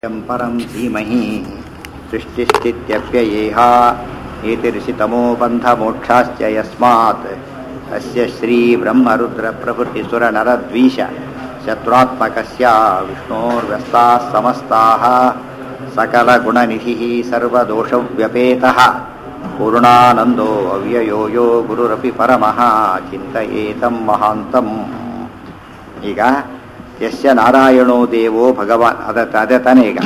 यं परं धीमहि सृष्टिश्चित्यप्ययेह एतिर्षितमो बन्धमोक्षाश्च यस्मात् अस्य श्रीब्रह्मरुद्रप्रभृतिसुरनरद्वीष शत्रुत्मकस्य विष्णोर्व्यस्ताः समस्ताः सकलगुणनिधिः सर्वदोषव्यपेतः पूर्णानन्दो अव्ययो यो गुरुरपि परमः ಚಿಂತಯೇತಂ ಮಹಾಂತಂ ಈಗ ಯಸ್ಯ ನಾರಾಯಣೋ ದೇವೋ ಭಗವಾನ್ ಅದ ಅದೇ ತಾನೇ ಈಗ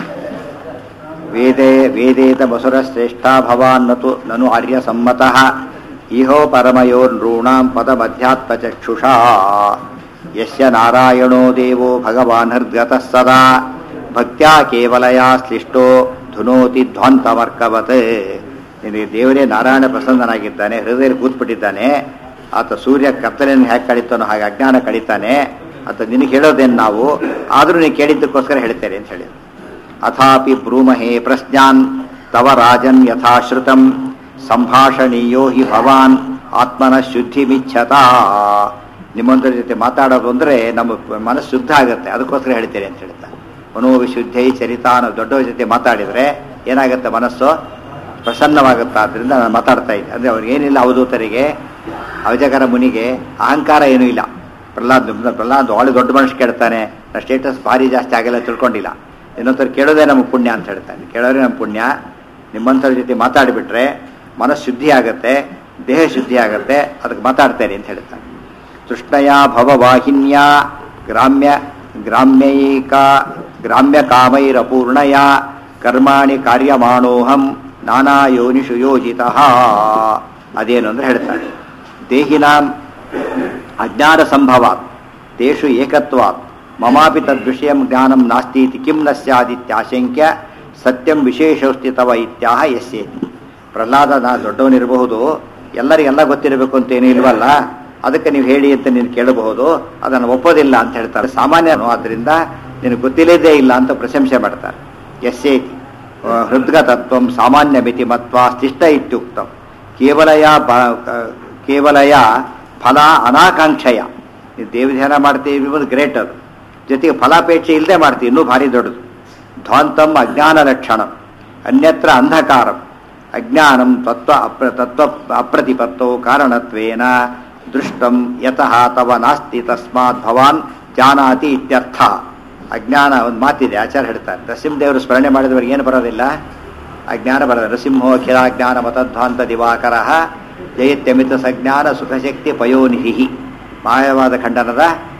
ವೇದೇ ವೇದೇತ ಬಸುರಶ್ರೇಷ್ಠ ಭವಾನ್ ನತು ನನು ಆರ್ಯ ಸಮ್ಮತಃ ಇಹೋ ಪರಮಯೋರ್ನೃಣಾಂ ಪದಮಧ್ಯಾತ್ಮಚಕ್ಷುಷಾ ಯಸ್ಯ ನಾರಾಯಣೋ ದೇವೋ ಭಗವಾನ್ ಹೃದ್ಗತಃ ಸದಾ ಭಕ್ತ್ಯಾ ಕೇವಲಯಾ ಶ್ಲಿಷ್ಟೋ ಧುನೋತಿ ಧ್ವಂತಮರ್ಕವತ್ ನಿನಗೆ ದೇವರೇ ನಾರಾಯಣ ಪ್ರಸನ್ನನಾಗಿದ್ದಾನೆ ಹೃದಯ ಕೂತ್ಬಿಟ್ಟಿದ್ದಾನೆ ಆತ ಸೂರ್ಯ ಕತ್ತಲೆಯನ್ನು ಹೇಗೆ ಕಳೀತಾನೋ ಹಾಗೆ ಅಜ್ಞಾನ ಕಳೀತಾನೆ ಅಂತ ನಿನಗೆ ಹೇಳೋದೇನು ನಾವು ಆದರೂ ನೀನು ಕೇಳಿದ್ದಕ್ಕೋಸ್ಕರ ಹೇಳ್ತೇನೆ ಅಂತ ಹೇಳಿ ಅಥಾಪಿ ಬ್ರೂಮಹೇ ಪ್ರಜ್ಞಾನ್ ತವ ರಾಜನ್ ಯಥಾಶ್ರುತಂ ಸಂಭಾಷಣೀಯೋ ಹಿ ಭವಾನ್ ಆತ್ಮನ ಶುದ್ಧಿಮಿಚ್ಛತ ನಿಮ್ಮೊಂದರ ಜೊತೆ ಮಾತಾಡೋದು ಅಂದರೆ ನಮ್ಮ ಮನಸ್ಸು ಶುದ್ಧ ಆಗುತ್ತೆ ಅದಕ್ಕೋಸ್ಕರ ಹೇಳ್ತೇನೆ ಅಂತ ಹೇಳ್ತಾ ಮನೋವಿಶುದ್ಧೈ ಚರಿತಾನ ದೊಡ್ಡವ್ರ ಜೊತೆ ಮಾತಾಡಿದರೆ ಏನಾಗುತ್ತೆ ಮನಸ್ಸು ಪ್ರಸನ್ನವಾಗುತ್ತೆ ಆದ್ದರಿಂದ ನಾನು ಮಾತಾಡ್ತಾ ಇದ್ದೆ ಅಂದರೆ ಅವ್ರಿಗೆ ಏನಿಲ್ಲ ಅವಧೂತರಿಗೆ ಅವಜಗರ ಮುನಿಗೆ ಅಹಂಕಾರ ಏನೂ ಇಲ್ಲ ಪ್ರಹ್ಲಾದ್ ಪ್ರಹ್ಲಾದ್ ಒಳ್ಳೆ ದೊಡ್ಡ ಮನುಷ್ಯ ಕೇಳ್ತಾನೆ ನನ್ನ ಸ್ಟೇಟಸ್ ಭಾರಿ ಜಾಸ್ತಿ ಆಗಿಲ್ಲ ತಿಳ್ಕೊಂಡಿಲ್ಲ ಇನ್ನೊಂಥರ ಕೇಳೋದೇ ನಮಗೆ ಪುಣ್ಯ ಅಂತ ಹೇಳ್ತಾನೆ ಕೇಳೋದೇ ನಮ್ಮ ಪುಣ್ಯ ನಿಮ್ಮಂಥವ್ರ ಜೊತೆ ಮಾತಾಡಿಬಿಟ್ರೆ ಮನಸ್ಸು ಶುದ್ಧಿ ಆಗುತ್ತೆ ದೇಹ ಶುದ್ಧಿ ಆಗುತ್ತೆ ಅದಕ್ಕೆ ಮಾತಾಡ್ತೇನೆ ಅಂತ ಹೇಳ್ತಾನೆ ತೃಷ್ಣಯ ಭವವಾಹಿನ್ಯ ಗ್ರಾಮ್ಯ ಗ್ರಾಮ್ಯೈಕ ಗ್ರಾಮ್ಯ ಕಾಮೈರಪೂರ್ಣಯ ಕರ್ಮಾಣಿ ಕಾರ್ಯಮಾಣೋಹಂ ನಾನಾ ಯೋನಿಷು ಯೋಜಿತ ಅದೇನು ಅಂದ್ರೆ ಹೇಳ್ತಾರೆ ದೇಹಿನಾಂ ಅಜ್ಞಾನ ಸಂಭವಾತ್ ತೇಷು ಏಕತ್ವಾತ್ ಮಮಾಪಿ ತದ್ವಿಷಯಂ ಜ್ಞಾನಂ ನಾಸ್ತಿ ಇತಿ ಕಿಂ ನ ಸ್ಯಾದಿತ್ಯಾಶಂಕ್ಯ ಸತ್ಯಂ ವಿಶೇಷೋಸ್ತಿ ತವ ಇತ್ಯಾಹ ಯಸ್ಯೇತಿ ಪ್ರಹ್ಲಾದ ನಾ ದೊಡ್ಡವನಿರಬಹುದು ಎಲ್ಲರಿಗೆಲ್ಲ ಗೊತ್ತಿರಬೇಕು ಅಂತ ಏನೂ ಇಲ್ವಲ್ಲ ಅದಕ್ಕೆ ನೀವು ಹೇಳಿ ಅಂತ ನೀನು ಕೇಳಬಹುದು ಅದನ್ನು ಒಪ್ಪೋದಿಲ್ಲ ಅಂತ ಹೇಳ್ತಾರೆ ಸಾಮಾನ್ಯನು ಆದ್ದರಿಂದ ನಿನಗೆ ಗೊತ್ತಿಲ್ಲದೇ ಇಲ್ಲ ಅಂತ ಪ್ರಶಂಸೆ ಮಾಡ್ತಾರೆ ಯಸ್ಯೇತಿ ಹೃದ್ಗತತ್ವ ಸಾಮಾನ್ಯ ಮಿತಿ ಮತ್ವ ಸ್ಥಿಷ್ಟ ಇತ್ಯುಕ್ತಂ ಕೇವಲಯ ಕೇವಲಯ ಫಲ ಅನಾಕಾಂಕ್ಷಯ ನೀವು ದೇವ ಧ್ಯಾನ ಮಾಡ್ತೀವಿ ಎಂಬುದು ಗ್ರೇಟ್ ಅದು ಜೊತೆಗೆ ಫಲಾಪೇಕ್ಷೆ ಇಲ್ಲದೆ ಮಾಡ್ತೀವಿ ಇನ್ನೂ ಭಾರಿ ದೊಡ್ಡದು ಧ್ವಾಂತಂ ಅಜ್ಞಾನ ಲಕ್ಷಣಂ ಅನ್ಯತ್ರ ಅಂಧಕಾರಂ ಅಜ್ಞಾನಂ ತತ್ವ ಅಪ್ರ ತತ್ವ ಅಪ್ರತಿಪತ್ತೋ ಕಾರಣತ್ವೇನ ದೃಷ್ಟಂ ಯತಃ ತವ ನಾಸ್ತಿ ತಸ್ಮಾತ್ ಭವಾನ್ ಜಾನಾತಿ ಇತ್ಯರ್ಥ ಅಜ್ಞಾನ ಒಂದು ಮಾತಿದೆ ಆಚಾರ್ಯ ಹೇಳ್ತಾರೆ ನರಸಿಂಹದೇವರು ಸ್ಮರಣೆ ಮಾಡಿದವರಿಗೆ ಏನು ಬರೋದಿಲ್ಲ ಅಜ್ಞಾನ ಬರೋದು ನರಸಿಂಹೋ ಅಖಿಲಾಜ್ಞಾನ ಮತಧ್ವಾಂತ ದಿವಾಕರ ಜಯತ್ಯಮಿತ ಸಜ್ಞಾನ ಸುಖಶಕ್ತಿ ಪಯೋನಿಹಿ ಮಾಯವಾದ ಖಂಡನದ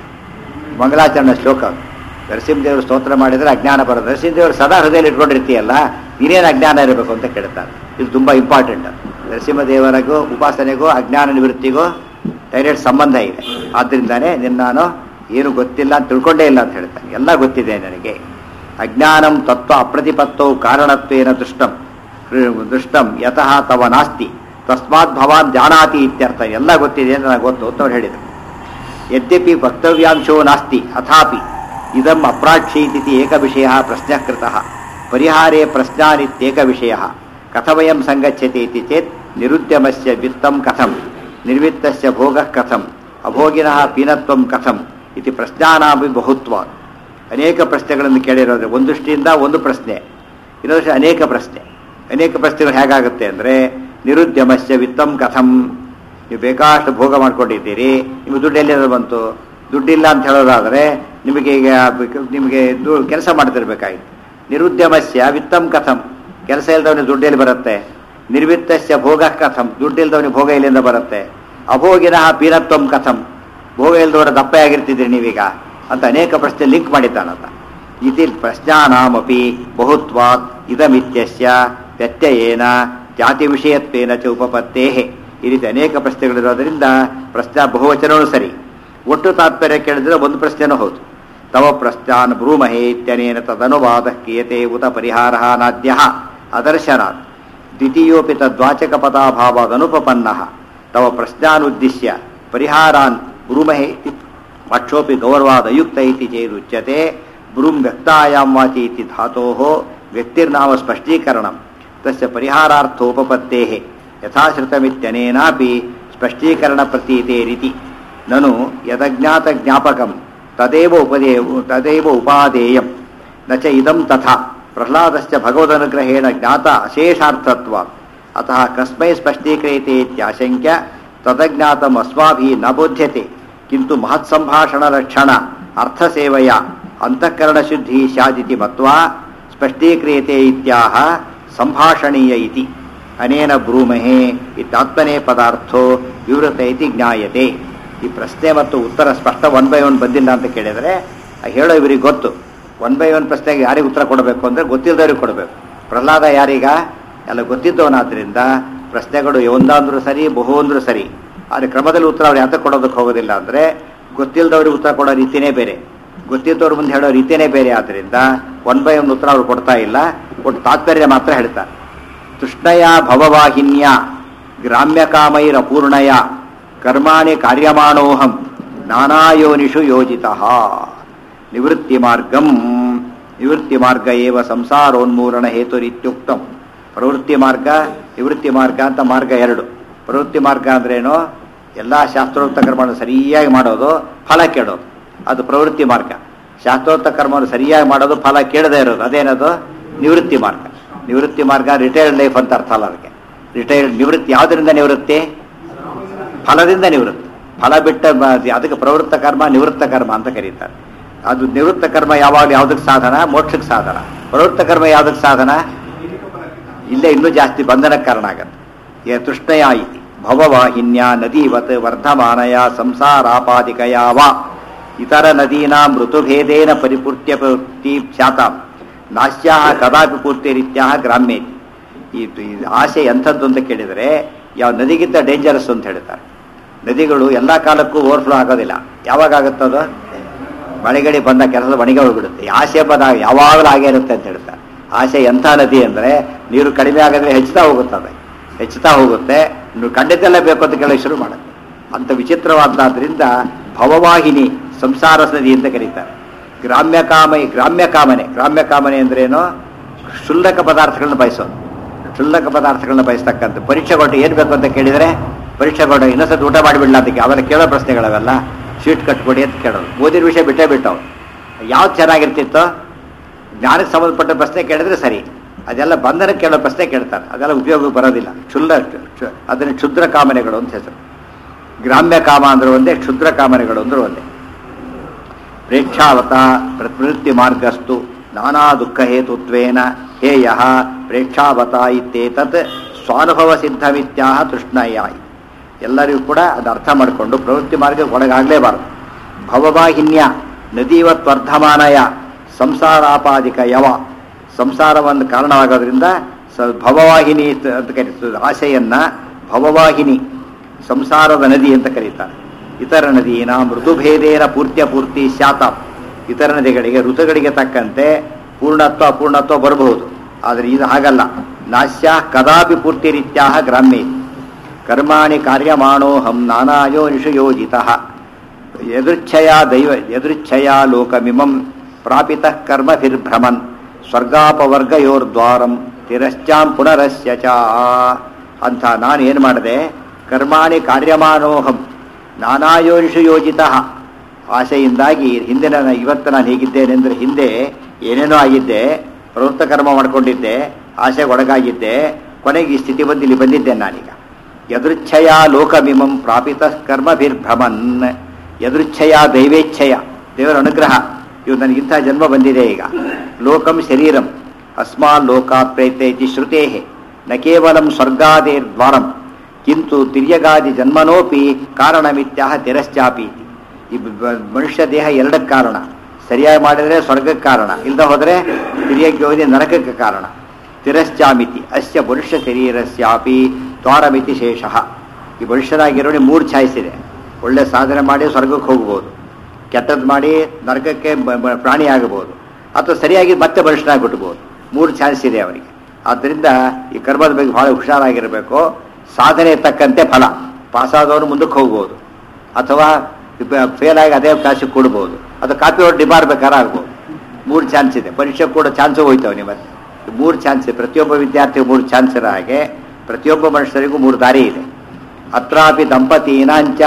ಮಂಗಲಾಚರಣ ಶ್ಲೋಕ ನರಸಿಂಹದೇವರು ಸ್ತೋತ್ರ ಮಾಡಿದರೆ ಅಜ್ಞಾನ ಬರೋದು ನರಸಿಂಹದೇವರು ಸದಾ ಹೃದಯದಲ್ಲಿ ಇಟ್ಕೊಂಡಿರ್ತೀಯಲ್ಲ ನೀನೇನು ಅಜ್ಞಾನ ಇರಬೇಕು ಅಂತ ಕೇಳ್ತಾರೆ ಇದು ತುಂಬ ಇಂಪಾರ್ಟೆಂಟ್ ನರಸಿಂಹದೇವರಿಗೂ ಉಪಾಸನೆಗೂ ಅಜ್ಞಾನ ನಿವೃತ್ತಿಗೂ ಡೈರೆಕ್ಟ್ ಸಂಬಂಧ ಇದೆ ಆದ್ದರಿಂದಾನೇ ನಿನ್ನ ನಾನು ಏನು ಗೊತ್ತಿಲ್ಲ ಅಂತ ತಿಳ್ಕೊಂಡೇ ಇಲ್ಲ ಅಂತ ಹೇಳ್ತಾನೆ ಎಲ್ಲ ಗೊತ್ತಿದೆ ನನಗೆ ಅಜ್ಞಾನಂ ತತ್ವ ಅಪ್ರತಿಪತ್ತೋ ಕಾರಣತ್ವೇನ ದೃಷ್ಟಂ ದೃಷ್ಟಂ ಯತಃ ತವ ನಾಸ್ತಿ ತಸ್ಮಾತ್ ಭವಾನ್ ಜಾನಾತಿ ಇತ್ಯರ್ಥ ಎಲ್ಲ ಗೊತ್ತಿದೆ ಅಂತ ನನಗೆ ಗೊತ್ತು ಅಂತ ಅವ್ರು ಹೇಳಿದರು ಯದ್ಯಪಿ ವಕ್ತವ್ಯಾಂಶೋ ನಾಸ್ತಿ ಅಥಾಪಿ ಇದಂ ಅಪ್ರಾಕ್ಷೀತಿ ಏಕ ವಿಷಯ ಪ್ರಶ್ನಕೃತ ಪರಿಹಾರೇ ಪ್ರಶ್ನಾನಿತ್ಯೇಕ ವಿಷಯ ಕಥಮಯಂ ಸಂಗಚ್ಯತೆ ಇತಿ ಚೇತ್ ನಿರುದ್ಯಮಸ್ಯ ವಿತ್ತಂ ಕಥಂ ನಿರ್ವಿತ್ತಸ್ಯ ಭೋಗಃ ಕಥಂ ಅಭೋಗಿನಃ ಪೀನತ್ವಂ ಕಥಂ ಇತಿ ಪ್ರಶ್ನಾನಾಭಿ ಬಹುತ್ವ ಅನೇಕ ಪ್ರಶ್ನೆಗಳನ್ನು ಕೇಳಿರೋದ್ರೆ ಒಂದು ದೃಷ್ಟಿಯಿಂದ ಒಂದು ಪ್ರಶ್ನೆ ಇನ್ನೊಂದು ಅನೇಕ ಪ್ರಶ್ನೆ ಅನೇಕ ಪ್ರಶ್ನೆಗಳು ಹೇಗಾಗುತ್ತೆ ಅಂದರೆ ನಿರುದ್ಯಮಸ್ಯ ವಿತ್ತಂ ಕಥಂ ನೀವು ಬೇಕಾಷ್ಟು ಭೋಗ ಮಾಡ್ಕೊಂಡಿದ್ದೀರಿ ನಿಮಗೆ ದುಡ್ಡು ಎಲ್ಲಿಂದ ಬಂತು ದುಡ್ಡಿಲ್ಲ ಅಂತ ಹೇಳೋದಾದರೆ ನಿಮಗೆ ಈಗ ನಿಮಗೆ ಕೆಲಸ ಮಾಡ್ತಿರ್ಬೇಕಾಗಿತ್ತು ನಿರುದ್ಯಮಸ್ಯ ವಿತ್ತಂ ಕಥಂ ಕೆಲಸ ಇಲ್ಲದವನಿಗೆ ದುಡ್ಡು ಎಲ್ಲಿ ಬರುತ್ತೆ ನಿರ್ವಿತ್ತಸ್ಯ ಭೋಗ ಕಥಂ ದುಡ್ಡು ಇಲ್ದವನಿಗೆ ಭೋಗ ಎಲ್ಲಿಂದ ಬರುತ್ತೆ ಅಭೋಗಿನಃ ಪೀನತ್ವಂ ಕಥಂ ಭೋಗ ಇಲ್ದವರ ದಪ್ಪೆ ಆಗಿರ್ತಿದ್ರಿ ನೀವೀಗ ಅಂತ ಅನೇಕ ಪ್ರಶ್ನೆ ಲಿಂಕ್ ಮಾಡಿದ್ದಾನಂತ ಇತಿ ಪ್ರಶ್ನಾನಾಮಪಿ ಬಹುತ್ವಾತ್ ಇದಮಿತ್ಯಸ್ಯ ವ್ಯತ್ಯಯೇನ ಜಾತಿ ವಿಷಯತ್ವೇನ ಚ ಉಪಪತ್ತೇ ಈ ರೀತಿ ಅನೇಕ ಪ್ರಶ್ನೆಗಳಿರೋದ್ರಿಂದ ಪ್ರಶ್ನೆ ಬಹುವಚನವೂ ಸರಿ ಒಟ್ಟು ತಾತ್ಪರ್ಯ ಕೇಳಿದ್ರೆ ಒಂದು ಪ್ರಶ್ನೆನೂ ಹೌದು ತವ ಪ್ರಶ್ನಾನ್ ಬ್ರೂಮಹೇ ಇತ್ಯನೇನ ತದನುವಾದ ಕ್ರಿಯತೆ ಉತ ಪರಿಹಾರ ನಾದ್ಯ ಅದರ್ಶನಾತ್ ದ್ವಿತೀಯೋಪಿ ತದ್ವಾಚಕ ಪದಾಭಾವಾದನುಪಪನ್ನ ತವ ಪ್ರಶ್ನಾನುದ್ದೇಶ್ಯ ಪರಿಹಾರಾನ್ ಬ್ರೂಮಹೇ ಅಕ್ಷೋಪಿ ಗೌರವಾದಯುಕ್ತ ಇತಿ ಚೇದುಚ್ಯತೆ ಬ್ರೂಮ್ ವ್ಯಕ್ತಾಯಾಂ ವಾಚಿ ಇತಿ ಧಾತೋ ವ್ಯಕ್ತಿರ್ನಾಮ ಸ್ಪಷ್ಟೀಕರಣಂ ತಸ್ಯ ಪರಿಹಾರಾರ್ಥೋಪಪತ್ತೇ ಯಥಾಶ್ರುತಮಿತ್ಯನೇನಾಪಿ ಸ್ಪಷ್ಟೀಕರಣ ಪ್ರತೀತೆ ರೀತಿ ನನು ಯದಜ್ಞಾತ ಜ್ಞಾಪಕಂ ತದೇವ ಉಪದೇ ತದೇವ ಉಪಾದೇಯಂ ನ ಚ ಇದಂ ತಥಾ ಪ್ರಹ್ಲಾದಶ್ಚ ಭಗವದನುಗ್ರಹೇಣ ಜ್ಞಾತ ಅಶೇಷಾರ್ಥತ್ವ ಅತಃ ಕಸ್ಮೈ ಸ್ಪಷ್ಟೀಕ್ರಿಯತೆ ಇತ್ಯಾಶಂಕ್ಯ ತದಜ್ಞಾತಂ ಅಸ್ಮಾಭಿ ನ ಬೋಧ್ಯತೆ ಕಿಂತು ಮಹತ್ಸಂಭಾಷಣ ಲಕ್ಷಣ ಅರ್ಥಸೇವೆಯ ಅಂತಃಕರಣ ಶುದ್ಧಿ ಸ್ಯಾದಿತಿ ಮತ್ವಾ ಸ್ಪಷ್ಟೀಕ್ರಿಯತೆ ಇತ್ಯಾಹ ಸಂಭಾಷಣೀಯ ಇತಿ ಅನೇನ ಬ್ರೂಮಹೇ ಇತ್ತಾತ್ಮನೇ ಪದಾರ್ಥೋ ವಿವೃತ ಇತಿ ಜ್ಞಾಯತೆ ಈ ಪ್ರಶ್ನೆ ಮತ್ತು ಉತ್ತರ ಸ್ಪಷ್ಟ ಒನ್ ಬೈ ಒನ್ ಬಂದಿಲ್ಲ ಅಂತ ಕೇಳಿದರೆ ಆ ಹೇಳೋ ಇವರಿಗೆ ಗೊತ್ತು ಒನ್ ಬೈ ಒನ್ ಪ್ರಶ್ನೆಗೆ ಯಾರಿಗೆ ಉತ್ತರ ಕೊಡಬೇಕು ಅಂದರೆ ಗೊತ್ತಿಲ್ಲದವ್ರಿಗೆ ಕೊಡಬೇಕು ಪ್ರಹ್ಲಾದ ಯಾರೀಗ ಎಲ್ಲ ಗೊತ್ತಿದ್ದವನಾದ್ರಿಂದ ಪ್ರಶ್ನೆಗಳು ಒಂದಂದ್ರೂ ಸರಿ ಬಹು ಅಂದ್ರೂ ಸರಿ ಆದರೆ ಕ್ರಮದಲ್ಲಿ ಉತ್ತರ ಅವ್ರು ಯಾತಕ್ಕೆ ಕೊಡೋದಕ್ಕೆ ಹೋಗೋದಿಲ್ಲ ಅಂದರೆ ಗೊತ್ತಿಲ್ಲದವ್ರಿಗೆ ಉತ್ತರ ಕೊಡೋ ರೀತಿನೇ ಬೇರೆ ಗೊತ್ತಿದ್ದವ್ರ ಮುಂದೆ ಹೇಳೋ ರೀತಿನೇ ಬೇರೆ ಆದ್ದರಿಂದ ಒನ್ ಬೈ ಒನ್ ಉತ್ತರ ಅವ್ರು ಕೊಡ್ತಾ ಇಲ್ಲ ಒಟ್ಟು ತಾತ್ಪರ್ಯ ಮಾತ್ರ ಹೇಳ್ತಾರೆ ತೃಷ್ಣಯ ಭವವಾಹಿನ್ಯ ಗ್ರಾಮ್ಯ ಕಾಮೈರಪೂರ್ಣಯ ಕರ್ಮಾಣಿ ಕಾರ್ಯಮಾಣೋಹಂ ನಾನಾಯೋನಿಷು ಯೋಜಿತ ನಿವೃತ್ತಿ ಮಾರ್ಗಂ ನಿವೃತ್ತಿ ಮಾರ್ಗ ಏವ ಸಂಸಾರೋನ್ಮೂಲನ ಹೇತುರಿತ್ಯುಕ್ತಂ ಪ್ರವೃತ್ತಿ ಮಾರ್ಗ ನಿವೃತ್ತಿ ಮಾರ್ಗ ಅಂತ ಮಾರ್ಗ ಎರಡು ಪ್ರವೃತ್ತಿ ಮಾರ್ಗ ಅಂದ್ರೇನು ಎಲ್ಲ ಶಾಸ್ತ್ರೋಕ್ತ ಕರ್ಮವನ್ನು ಸರಿಯಾಗಿ ಮಾಡೋದು ಫಲ ಕೇಳೋದು ಅದು ಪ್ರವೃತ್ತಿ ಮಾರ್ಗ ಶಾಸ್ತ್ರೋಕ್ತ ಕರ್ಮವನ್ನು ಸರಿಯಾಗಿ ಮಾಡೋದು ಫಲ ಕೇಳದೇ ಇರೋದು ಅದೇನದು ನಿವೃತ್ತಿ ಮಾರ್ಗ ನಿವೃತ್ತಿ ಮಾರ್ಗ ರಿಟೈರ್ಡ್ ಲೈಫ್ ಅಂತ ಅರ್ಥ ಅಲ್ಲ ಅದಕ್ಕೆ ರಿಟೈರ್ಡ್ ನಿವೃತ್ತಿ ಯಾವುದರಿಂದ ನಿವೃತ್ತಿ ಫಲದಿಂದ ನಿವೃತ್ತಿ ಫಲ ಬಿಟ್ಟ ಬ- ಅದಕ್ಕೆ ಪ್ರವೃತ್ತ ಕರ್ಮ ನಿವೃತ್ತ ಕರ್ಮ ಅಂತ ಕರೀತಾರೆ ಅದು ನಿವೃತ್ತ ಕರ್ಮ ಯಾವಾಗ ಯಾವುದಕ್ಕೆ ಸಾಧನ ಮೋಕ್ಷಕ್ಕೆ ಸಾಧನ ಪ್ರವೃತ್ತ ಕರ್ಮ ಯಾವುದಕ್ಕೆ ಸಾಧನ ಇಲ್ಲೇ ಇನ್ನೂ ಜಾಸ್ತಿ ಬಂಧನಕ್ಕೆ ಕಾರಣ ಆಗತ್ತೆ ಯ ತೃಷ್ಣಯ ಇತಿ ಭವವಾಹಿನ್ಯ ನದೀವತ್ ವರ್ಧಮಾನಯ ಸಂಸಾರಾಪಾದಿಕಯ ವಾ ಇತರ ನದೀನಾಂ ಋತುಭೇದೇನ ಪರಿಪೂರ್ತ್ಯ ಪೂರ್ತಿ ಸ್ಯಾತಾಂ ನಾಸ್ಯಾ ಕದಾಪಿ ಪೂರ್ತಿರೀತ್ಯಾ ಗ್ರಾಮ್ಯೇತಿ ಈ ಈ ಆಸೆ ಎಂಥದ್ದು ಅಂತ ಕೇಳಿದರೆ ಯಾವ ನದಿಗಿಂತ ಡೇಂಜರಸ್ ಅಂತ ಹೇಳ್ತಾರೆ ನದಿಗಳು ಎಲ್ಲ ಕಾಲಕ್ಕೂ ಓವರ್ಫ್ಲೋ ಆಗೋದಿಲ್ಲ ಯಾವಾಗ ಆಗುತ್ತದು ಮಳೆಗಡೆ ಬಂದ ಕೆಲಸದ ಒಣಗಿ ಹೋಗ್ಬಿಡುತ್ತೆ ಈ ಆಸೆ ಬಂದಾಗ ಯಾವಾಗಲೂ ಹಾಗೆ ಇರುತ್ತೆ ಅಂತ ಹೇಳ್ತಾರೆ ಆಸೆ ಎಂಥ ನದಿ ಅಂದರೆ ನೀರು ಕಡಿಮೆ ಆಗಿದ್ರೆ ಹೆಚ್ಚುತ್ತಾ ಹೋಗುತ್ತದೆ ಹೆಚ್ಚುತ್ತಾ ಹೋಗುತ್ತೆ ನೀವು ಖಂಡಿತೆಲ್ಲ ಬೇಕು ಅಂತ ಕೇಳೋಕೆ ಶುರು ಮಾಡುತ್ತೆ ಅಂಥ ವಿಚಿತ್ರವಾದ್ದಾದ್ರಿಂದ ಭವವಾಹಿನಿ ಸಂಸಾರ ನದಿ ಅಂತ ಕರೀತಾರೆ ಗ್ರಾಮ್ಯ ಕಾಮ ಗ್ರಾಮ್ಯ ಕಾಮನೆ ಗ್ರಾಮ್ಯ ಕಾಮನೆ ಅಂದ್ರೇನು ಕ್ಷುಲ್ಲಕ ಪದಾರ್ಥಗಳನ್ನ ಬಯಸೋದು ಕ್ಷುಲ್ಲಕ ಪದಾರ್ಥಗಳನ್ನ ಬಯಸ್ತಕ್ಕಂಥ ಪರೀಕ್ಷೆ ಕೊಟ್ಟು ಏನು ಬೇಕು ಅಂತ ಕೇಳಿದರೆ ಪರೀಕ್ಷೆ ಕೊಟ್ಟು ಇನ್ನೊಂದ್ಸತಿ ಊಟ ಮಾಡಿಬಿಡಲ ಅದಕ್ಕೆ ಅವೆಲ್ಲ ಕೇಳೋ ಪ್ರಶ್ನೆಗಳವೆಲ್ಲ ಶೀಟ್ ಕಟ್ಕೊಡಿ ಅಂತ ಕೇಳೋದು ಓದಿದ ವಿಷಯ ಬಿಟ್ಟೇ ಬಿಟ್ಟವು ಯಾವ್ದು ಚೆನ್ನಾಗಿರ್ತಿತ್ತು ಜ್ಞಾನಕ್ಕೆ ಸಂಬಂಧಪಟ್ಟ ಪ್ರಶ್ನೆ ಕೇಳಿದ್ರೆ ಸರಿ ಅದೆಲ್ಲ ಬಂಧನಕ್ಕೆ ಕೇಳೋ ಪ್ರಶ್ನೆ ಕೇಳ್ತಾರೆ ಅದೆಲ್ಲ ಉಪಯೋಗಕ್ಕೆ ಬರೋದಿಲ್ಲ ಕ್ಷುಲ್ಲ ಕ್ಷು- ಅದನ್ನು ಕ್ಷುದ್ರ ಕಾಮನೆಗಳು ಅಂತ ಹೆಸರು ಗ್ರಾಮ್ಯ ಕಾಮ ಅಂದ್ರೆ ಒಂದೇ ಕ್ಷುದ್ರ ಕಾಮನೆಗಳು ಅಂದ್ರೆ ಒಂದೇ ಪ್ರೇಕ್ಷಾವತ ಪ್ರವೃತ್ತಿ ಮಾರ್ಗಸ್ತು ನಾನಾ ದುಃಖ ಹೇತುತ್ವೇನ ಹೇಯ ಪ್ರೇಕ್ಷಾವತ ಇತ್ಯೇತತ್ ಸ್ವಾನುಭವ ಸಿದ್ಧಮಿತ್ಯಾಹ ತೃಷ್ಣಯ ಎಲ್ಲರಿಗೂ ಕೂಡ ಅದು ಅರ್ಥ ಮಾಡಿಕೊಂಡು ಪ್ರವೃತ್ತಿ ಮಾರ್ಗಕ್ಕೆ ಒಳಗಾಗಲೇಬಾರದು ಭವವಾಹಿನ್ಯ ನದೀವತ್ ವರ್ಧಮಾನಯ ಸಂಸಾರಾಪಾದಿಕ ಯವ ಸಂಸಾರವನ್ನು ಕಾರಣವಾಗೋದ್ರಿಂದ ಸ ಭವವಾಹಿನಿ ಅಂತ ಕರೀತದೆ ಆಸೆಯನ್ನ ಭವವಾಹಿನಿ ಸಂಸಾರದ ನದಿ ಅಂತ ಕರೀತಾರೆ ಇತರ ನದಿಯಿನ ಮೃದುಭೇದೇನ ಪೂರ್ತ್ಯ ಪೂರ್ತಿ ಶಾತ ಇತರ ನದಿಗಳಿಗೆ ಋತುಗಳಿಗೆ ತಕ್ಕಂತೆ ಪೂರ್ಣತ್ವ ಅಪೂರ್ಣತ್ವ ಬರಬಹುದು ಆದರೆ ಇದು ಹಾಗಲ್ಲ ನಾಶ್ಯ ಕದಾಪಿ ಪೂರ್ತಿ ರೀತ್ಯಾ ಗ್ರಾಮ್ಯ ಕರ್ಮಾಣಿ ಕಾರ್ಯಮಾಣೋಹಂ ನಾನಾಯೋನಿಷು ಯೋಜಿತ ಯದೃಚ್ಛಯ ದೈವ ಯದೃಚ್ಛಯ ಲೋಕಮಿಮಂ ಪ್ರಾಪಿತ ಕರ್ಮಭಿರ್ಭ್ರಮನ್ ಸ್ವರ್ಗಾಪವರ್ಗಯೋರ್ದ್ವಾರಂ ತಿರಶ್ಚಾಂ ಪುನರಸ್ಯ ಚ ಅಂತ ನಾನು ಏನು ಮಾಡಿದೆ ಕರ್ಮಾಣಿ ಕಾರ್ಯಮಾನೋಹಂ ನಾನಾಯೋನಿಷು ಯೋಜಿತ ಆಸೆಯಿಂದಾಗಿ ಹಿಂದೆ ನಾನು ಇವತ್ತು ನಾನು ಹೀಗಿದ್ದೇನೆ ಅಂದರೆ ಹಿಂದೆ ಏನೇನೋ ಆಗಿದ್ದೆ ಪ್ರವೃತ್ತ ಕರ್ಮ ಮಾಡ್ಕೊಂಡಿದ್ದೆ ಆಸೆಗೆ ಒಳಗಾಗಿದ್ದೆ ಕೊನೆಗೆ ಈ ಸ್ಥಿತಿ ಬಂದು ಇಲ್ಲಿ ಬಂದಿದ್ದೇನೆ ನಾನೀಗ ಯದೃಚ್ಛಯ ಲೋಕಮಿಮಂ ಪ್ರಾಪಿತ ಕರ್ಮಭಿರ್ಭ್ರಮನ್ ಯದೃಚ್ಛಯ ದೈವೇಚ್ಛಯ ದೇವರ ಅನುಗ್ರಹ ಇವು ನನಗಿಂಥ ಜನ್ಮ ಬಂದಿದೆ ಈಗ ಲೋಕಂ ಶರೀರಂ ಅಸ್ಮಾನ್ ಲೋಕಾತ್ ಪ್ರೇತೆ ಇತಿ ಶ್ರುತೇ ನ ಕೇವಲಂ ಸ್ವರ್ಗಾದೇರ್ದ್ವಾರಂ ಕಿಂತು ತಿರ್ಯಗಾದಿ ಜನ್ಮನೋಪಿ ಕಾರಣಮಿತ್ಯಾಹ ತಿರಶ್ಚಾಪಿ ಇತಿ. ಈ ಬ- ಬ- ಮನುಷ್ಯ ದೇಹ ಎರಡಕ್ಕೆ ಕಾರಣ ಸರಿಯಾಗಿ ಮಾಡಿದರೆ ಸ್ವರ್ಗಕ್ಕೆ ಕಾರಣ ಇಲ್ಲದೆ ಹೋದರೆ ತಿರ್ಯಕ್ಕೆ ಹೋಗಿ ನರಕಕ್ಕೆ ಕಾರಣ ತಿರಶ್ಚಾಮಿತಿ ಅಸ್ಯ ಮನುಷ್ಯ ಶರೀರಸ್ಯಾಪಿ ದ್ವಾರಮಿತಿ ಶೇಷಃ ಈ ಮನುಷ್ಯನಾಗಿರೋನಿ ಮೂರು ಚಾಯ್ಸ್ ಇದೆ ಒಳ್ಳೆ ಸಾಧನೆ ಮಾಡಿ ಸ್ವರ್ಗಕ್ಕೆ ಹೋಗ್ಬೋದು ಕೆಟ್ಟದ್ದು ಮಾಡಿ ನರಕಕ್ಕೆ ಬ- ಬ- ಪ್ರಾಣಿ ಆಗಬಹುದು ಅಥವಾ ಸರಿಯಾಗಿ ಮತ್ತೆ ಮನುಷ್ಯನಾಗ್ಬಿಟ್ಬೋದು ಮೂರು ಚಾನ್ಸ್ ಇದೆ ಅವನಿಗೆ ಆದ್ದರಿಂದ ಈ ಕರ್ಮದ ಬಗ್ಗೆ ಬಹಳ ಹುಷಾರಾಗಿರಬೇಕು ಸಾಧನೆ ತಕ್ಕಂತೆ ಫಲ ಪಾಸಾದವರು ಮುಂದಕ್ಕೆ ಹೋಗ್ಬೋದು ಅಥವಾ ಫೇಲ್ ಆಗಿ ಅದೇ ಕಾಸಿಗೆ ಕೊಡ್ಬೋದು ಅಥವಾ ಕಾಪಿ ಹೊಟ್ಟು ಡಿಬಾರ್ ಬೇಕಾದ್ರೆ ಆಗ್ಬೋದು ಮೂರು ಚಾನ್ಸ್ ಇದೆ ಪರೀಕ್ಷೆ ಕೂಡ ಚಾನ್ಸು ಹೋಯ್ತವನಿ ಮತ್ತೆ ಮೂರು ಚಾನ್ಸ್ ಇದೆ ಪ್ರತಿಯೊಬ್ಬ ವಿದ್ಯಾರ್ಥಿಗೂ ಮೂರು ಚಾನ್ಸ್ ಇರೋ ಹಾಗೆ ಪ್ರತಿಯೊಬ್ಬ ಮನುಷ್ಯರಿಗೂ ಮೂರು ದಾರಿ ಇದೆ ಅತ್ರಾಪಿ ದಂಪತೀನಾಂಚ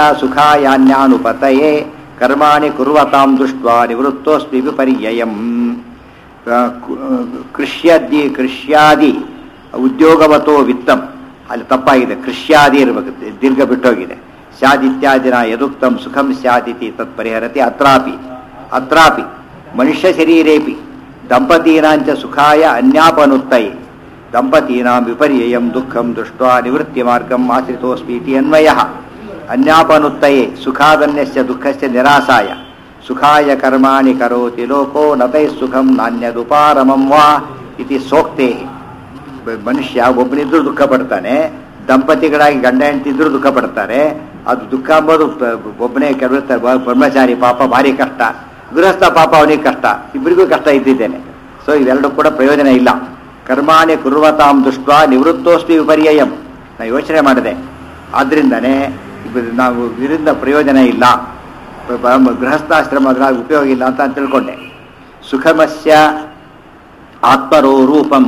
ಸುಖಾಯಾನ್ಯಾನುಪತಯೇ ಕರ್ಮಾಣಿ ಕುರ್ವತಾಂ ದೃಷ್ಟ ನಿವೃತ್ತೋಸ್ಮಿ ವಿಪರ್ಯಯಂ ಕ- ಕು- ಕೃಷ್ಯಾದಿ ಕೃಷ್ಯಾದಿ ಉದ್ಯೋಗವತೋ ವಿತ್ತಂ ಅಲ್ಲಿ ತಪ್ಪಾಗಿದೆ ಕೃಷ್ಯಾದಿ ಇರಬೇಕು ದೀರ್ಘ ಬಿಟ್ಟೋಗಿದೆ ಸ್ಯಾದಿತ್ಯಾದಿನ ಯದುಕ್ತಂ ಸುಖಂ ಸ್ಯಾದಿತಿ ತತ್ ಪರಿಹರತಿ ಅತ್ರಾಪಿ ಅತ್ರಾಪಿ ಮನುಷ್ಯ ಶರೀರೇಪಿ ದಂಪತೀನಾಂಚ ಸುಖಾಯ ಅನ್ಯಾಪನುತ್ತಯೇ ದಂಪತೀನಾಂ ವಿಪರ್ಯಯಂ ದುಃಖಂ ದೃಷ್ಟ್ವಾ ನಿವೃತ್ತಿ ಮಾರ್ಗಂ ಆಶ್ರಿತೋಸ್ಮೀತಿ ಅನ್ವಯ ಅನ್ಯಾಪನುತ್ತಯೇ ಸುಖಾದನ್ಯಸ್ಯ ದುಃಖಸ್ಯ ನಿರಾಸಾಯ ಸುಖಾಯ ಕರ್ಮಾಣಿ ಕರೋತಿ ಲೋಕೋ ನತೈ ಸುಖಂ ನಾಣ್ಯದುಪಾರಮಂ ವಾ ಇತಿ ಸೋಕ್ತೇ ಬ- ಮನುಷ್ಯ ಒಬ್ಬನಿದ್ರು ದುಃಖ ಪಡ್ತಾನೆ ದಂಪತಿಗಳಾಗಿ ಗಂಡ ಹೆಂಡತಿದ್ರು ದುಃಖ ಪಡ್ತಾರೆ ಅದು ದುಃಖ ಅಂಬೋದು ಪ- ಒಬ್ಬನೇ ಕೆಲವರು ಬ್ರಹ್ಮಚಾರಿ ಪಾಪ ಭಾರಿ ಕಷ್ಟ ಗೃಹಸ್ಥ ಪಾಪ ಅವನಿಗೆ ಕಷ್ಟ ಇಬ್ಬರಿಗೂ ಕಷ್ಟ ಇದ್ದಿದ್ದೇನೆ ಸೊ ಇವೆರಡು ಕೂಡ ಪ್ರಯೋಜನ ಇಲ್ಲ ಕರ್ಮಾಣಿ ಕುರ್ವತಾಂ ದುಷ್ಟ ನಿವೃತ್ತೋಸ್ಮಿ ವಿಪರ್ಯಯಂ ನಾ ಯೋಚನೆ ಮಾಡಿದೆ ಆದ್ರಿಂದನೇ ಇಬ್ಬರು ನಾವು ಇದರಿಂದ ಪ್ರಯೋಜನ ಇಲ್ಲ ಬ- ಬ- ಗೃಹಸ್ಥಾಶ್ರಮ ಅದ್ರಾಗ ಉಪಯೋಗ ಇಲ್ಲ ಅಂತ ನಾನ್ ತಿಳ್ಕೊಂಡೆ ಸುಖಮಸ್ಯ ಆತ್ಮರೋ ರೂಪಂ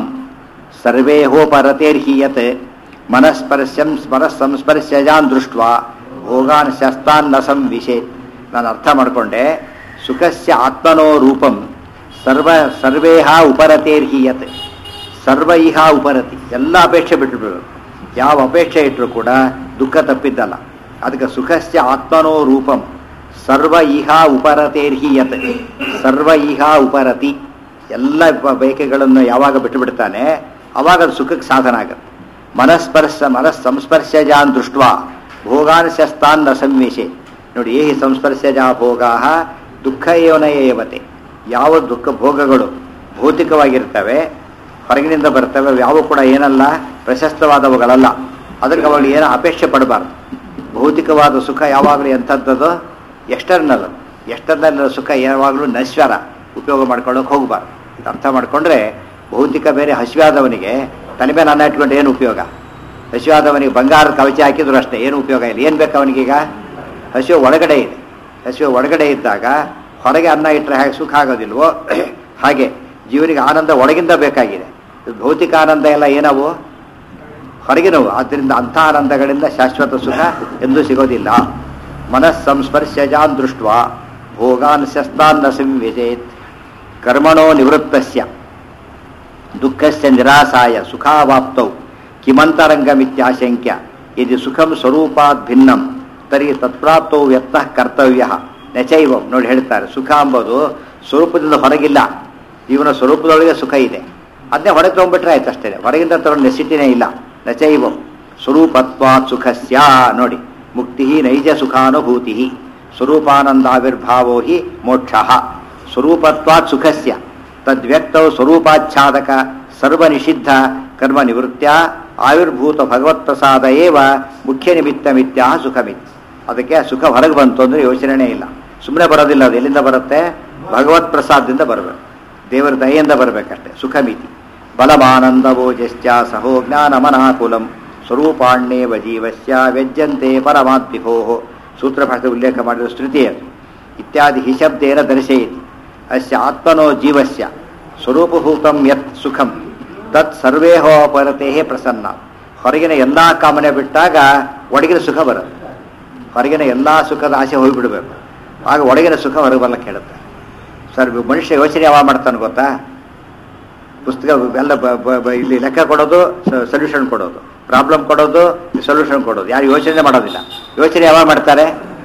ಸರ್ವೇಹೋಪರತೇರ್ಹೀಯತ್ ಮನಸ್ಪರ್ಶಂ ಮನಸ್ಸಂಸ್ಪರ್ಶಜಾನ್ ದೃಷ್ಟ ಭೋಗಾನ್ ಶಸ್ತಾನ್ ನ ಸಂವಿಶೆ ನಾನು ಅರ್ಥ ಮಾಡಿಕೊಂಡೆ ಸುಖಸ್ಯ ಆತ್ಮನೋ ರೂಪಂ ಸರ್ವ ಸರ್ವೇಹ ಉಪರತೇರ್ಹೀಯತ್ ಸರ್ವ ಇಹ ಉಪರತಿ ಎಲ್ಲ ಅಪೇಕ್ಷೆ ಬಿಟ್ಟುಬಿಡೋದು ಯಾವ ಅಪೇಕ್ಷೆ ಇಟ್ಟರು ಕೂಡ ದುಃಖ ತಪ್ಪಿದ್ದಲ್ಲ ಅದಕ್ಕೆ ಸುಖಸ್ಯ ಆತ್ಮನೋ ರೂಪಂ ಸರ್ವ ಇಹ ಉಪರತೇರ್ಹೀಯತ್ ಸರ್ವ ಇಹ ಉಪರತಿ ಎಲ್ಲ ಬ- ಬಯಕೆಗಳನ್ನು ಯಾವಾಗ ಬಿಟ್ಟು ಬಿಡ್ತಾನೆ ಅವಾಗ ಅದು ಸುಖಕ್ಕೆ ಸಾಧನ ಆಗುತ್ತೆ ಮನಸ್ಪರ್ಶ ಮನಸ್ ಸಂಸ್ಪರ್ಶಜಾನ್ ದೃಷ್ಟ ಭೋಗಾನ್ ಶಸ್ತಾನ್ ನ ಸಂವೇಶೆ ನೋಡಿ ಏಹಿ ಸಂಸ್ಪರ್ಶಜ ಭೋಗಾ ದುಃಖ ಏವನ ಏವತೆ ಯಾವ ದುಃಖ ಭೋಗಗಳು ಭೌತಿಕವಾಗಿರ್ತವೆ ಹೊರಗಿನಿಂದ ಬರ್ತವೆ ಯಾವ ಕೂಡ ಏನಲ್ಲ ಪ್ರಶಸ್ತವಾದವುಗಳಲ್ಲ ಅದಕ್ಕೆ ಅವಾಗ ಏನೋ ಅಪೇಕ್ಷೆ ಪಡಬಾರ್ದು ಭೌತಿಕವಾದ ಸುಖ ಯಾವಾಗಲೂ ಎಂಥದ್ದು ಎಕ್ಸ್ಟರ್ನಲ್ ಎಕ್ಸ್ಟರ್ನಲ್ ಸುಖ ಯಾವಾಗಲೂ ನಶ್ವರ ಉಪಯೋಗ ಮಾಡ್ಕೊಳ್ಳೋಕೆ ಹೋಗಬಾರ್ದು ಇದು ಅರ್ಥ ಮಾಡಿಕೊಂಡ್ರೆ ಭೌತಿಕ ಬೇರೆ ಹಸಿವಾದವನಿಗೆ ತಲೆ ಮೇಲೆ ಅನ್ನ ಇಟ್ಕೊಂಡು ಏನು ಉಪಯೋಗ ಹಸಿವಾದವನಿಗೆ ಬಂಗಾರದ ಕವಚ ಹಾಕಿದ್ರು ಅಷ್ಟೇ ಏನು ಉಪಯೋಗ ಇಲ್ಲ ಏನು ಬೇಕು ಅವನಿಗೀಗ ಹಸಿವು ಒಳಗಡೆ ಇದೆ ಹಸಿವು ಒಳಗಡೆ ಇದ್ದಾಗ ಹೊರಗೆ ಅನ್ನ ಇಟ್ಟರೆ ಹೇಗೆ ಸುಖ ಆಗೋದಿಲ್ವೋ ಹಾಗೆ ಜೀವನಿಗೆ ಆನಂದ ಒಳಗಿಂದ ಬೇಕಾಗಿದೆ ಇದು ಭೌತಿಕ ಆನಂದ ಎಲ್ಲ ಏನವು ಹೊರಗಿನವು ಆದ್ದರಿಂದ ಅಂಥ ಆನಂದಗಳಿಂದ ಶಾಶ್ವತ ಸುಖ ಎಂದೂ ಸಿಗೋದಿಲ್ಲ ಮನಸ್ಸಂಸ್ಪರ್ಶಜಾನ್ ದೃಷ್ಟ ಭೋಗಾನ್ ಶಸ್ತಾನ್ನ ಸಂವಿಜೇತ್ ಕರ್ಮಣೋ ನಿವೃತ್ತಸ್ಯ ದುಃಖಸ್ಯ ನಿರಾಸಾಯ ಸುಖಾವಾಪ್ತೌ ಕಿಮಂತರಂಗಮಿತ್ಯಾಶಂಕ್ಯ ಯದಿ ಸುಖಂ ಸ್ವರೂಪಾತ್ ಭಿನ್ನಂ ತರ್ಹಿ ತತ್ಪ್ರಾಪ್ತೌ ವ್ಯರ್ಥಃ ಕರ್ತವ್ಯ ನಚೈವಂ ನೋಡಿ ಹೇಳ್ತಾರೆ ಸುಖ ಎಂಬುದು ಸ್ವರೂಪದಿಂದ ಹೊರಗಿಲ್ಲ ಜೀವನ ಸ್ವರೂಪದೊಳಗೆ ಸುಖ ಇದೆ ಅದನ್ನೇ ಹೊರಗೆ ತೊಗೊಂಡ್ಬಿಟ್ರೆ ಆಯ್ತು ಅಷ್ಟೇ ಹೊರಗಿಂದ ತಗೊಂಡು ನೆಸಿಟಿನೇ ಇಲ್ಲ ನಚೈವಂ ಸ್ವರೂಪತ್ವಾತ್ ಸುಖಸ್ಯ ನೋಡಿ ಮುಕ್ತಿ ನೈಜ ಸುಖಾನುಭೂತಿ ಸ್ವರೂಪಾನಂದಾವಿರ್ಭಾವೋ ಹಿ ಮೋಕ್ಷ ಸ್ವರೂಪತ್ವಾತ್ ಸುಖಸ್ಯ ತದ್ವ್ಯಕ್ತೌ ಸ್ವರೂಪಾಚ್ಛಾದಕ ಸರ್ವನಿಷಿದ್ಧ ಕರ್ಮ ನಿವೃತ್ಯ ಆವಿರ್ಭೂತ ಭಗವತ್ಪ್ರಸಾದ ಏವ ಮುಖ್ಯ ನಿಮಿತ್ತಮಿತ್ಯ ಸುಖಮಿತ್ ಅದಕ್ಕೆ ಆ ಸುಖ ಹೊರಗೆ ಬಂತು ಅಂದ್ರೆ ಯೋಚನೆ ಇಲ್ಲ ಸುಮ್ಮನೆ ಬರೋದಿಲ್ಲ ಅದು ಎಲ್ಲಿಂದ ಬರುತ್ತೆ ಭಗವತ್ ಪ್ರಸಾದದಿಂದ ಬರಬೇಕು ದೇವರ ದಯೆಯಿಂದ ಬರಬೇಕಷ್ಟೆ ಸುಖಮಿತಿ ಬಲಮಾನಂದವೋಜಶ್ಚ ಸಹೋ ಜ್ಞಾನಮನಾಕುಲಂ ಸ್ವರೂಪಾಣ್ಯೇವ ಜೀವಸ್ಯ ವ್ಯಜ್ಯಂತೆ ಪರಮಾತ್ಮಿಭೋ ಸೂತ್ರ ಭಾಷೆ ಉಲ್ಲೇಖ ಮಾಡಿದ ಶ್ರುತಿ ಅದು ಇತ್ಯಾದಿ ಹಿ ಶಬ್ದೇನ ದರ್ಶಯತಿ ಅಸ್ಯ ಆತ್ಮನೋ ಜೀವಸ್ಯ ಸ್ವರೂಪಭೂತಂ ಯತ್ ಸುಖಂ ತತ್ ಸರ್ವೇಹೋ ಪರತೆ ಪ್ರಸನ್ನ ಹೊರಗಿನ ಎಲ್ಲಾ ಕಾಮನೆ ಬಿಟ್ಟಾಗ ಒಳಗಿನ ಸುಖ ಬರುತ್ತೆ ಹೊರಗಿನ ಎಲ್ಲಾ ಸುಖದ ಆಸೆ ಹೋಗಿಬಿಡ್ಬೇಕು ಆಗ ಒಳಗಿನ ಸುಖ ಹೊರಗೆ ಬರ್ಲಕ್ಕೆ ಹೇಳುತ್ತೆ ಸರ್ ಮನುಷ್ಯ ಯೋಚನೆ ಯಾವಾಗ ಮಾಡ್ತಾನೆ ಗೊತ್ತಾ ಪುಸ್ತಕ ಎಲ್ಲ ಬ- ಬ- ಬ- ಇಲ್ಲಿ ಲೆಕ್ಕ ಕೊಡೋದು ಸೊಲ್ಯೂಷನ್ ಕೊಡೋದು ಪ್ರಾಬ್ಲಮ್ ಕೊಡೋದು ಸೊಲ್ಯೂಷನ್ ಕೊಡೋದು ಯಾರು ಯೋಚನೆ ಮಾಡೋದಿಲ್ಲ ಯೋಚನೆ ಯಾವಾಗ ಮಾಡ್ತಾರೆ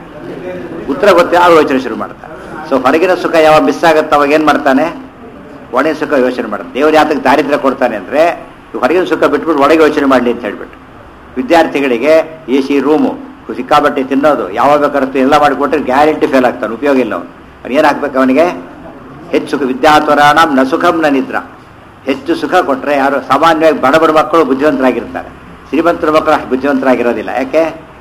ಉತ್ತರ ಗೊತ್ತೇ ಆಗ ಯೋಚನೆ ಶುರು ಮಾಡ್ತಾರೆ ಸೊ ಹೊರಗಿನ ಸುಖ ಯಾವಾಗ ಮಿಸ್ ಆಗುತ್ತೆ ಅವಾಗ ಏನು ಮಾಡ್ತಾನೆ ಒಳಗಿನ ಸುಖ ಯೋಚನೆ ಮಾಡ್ತಾನೆ ದೇವ್ರು ಯಾತಕ್ಕೆ ದಾರಿದ್ರ್ಯ ಕೊಡ್ತಾನೆ ಅಂದರೆ ಹೊರಗಿನ ಸುಖ ಬಿಟ್ಬಿಟ್ಟು ಒಳಗೆ ಯೋಚನೆ ಮಾಡಲಿ ಅಂತ ಹೇಳ್ಬಿಟ್ಟು ವಿದ್ಯಾರ್ಥಿಗಳಿಗೆ ಎ ಸಿ ರೂಮು ಸಿಕ್ಕಾಬಟ್ಟೆ ತಿನ್ನೋದು ಯಾವಾಗ ಬೇಕಾದ್ರೆ ಎಲ್ಲ ಮಾಡಿಕೊಟ್ರೆ ಗ್ಯಾರಂಟಿ ಫೇಲ್ ಆಗ್ತಾನೆ ಉಪಯೋಗ ಇಲ್ಲ ಅವನು ಅವ್ನು ಏನು ಹಾಕ್ಬೇಕು ಅವನಿಗೆ ಹೆಚ್ಚು ಸುಖ ವಿದ್ಯಾತ್ವರಾಣಂ ನ ಸುಖಂ ನ ನಿದ್ರ ಹೆಚ್ಚು ಸುಖ ಕೊಟ್ಟರೆ ಯಾರು ಸಾಮಾನ್ಯವಾಗಿ ಬಡ ಬಡ ಮಕ್ಕಳು ಬುದ್ಧಿವಂತರಾಗಿರ್ತಾರೆ ಶ್ರೀಮಂತರ ಮಕ್ಕಳು ಅಷ್ಟು ಬುದ್ಧಿವಂತರಾಗಿರೋದಿಲ್ಲ ಯಾಕೆ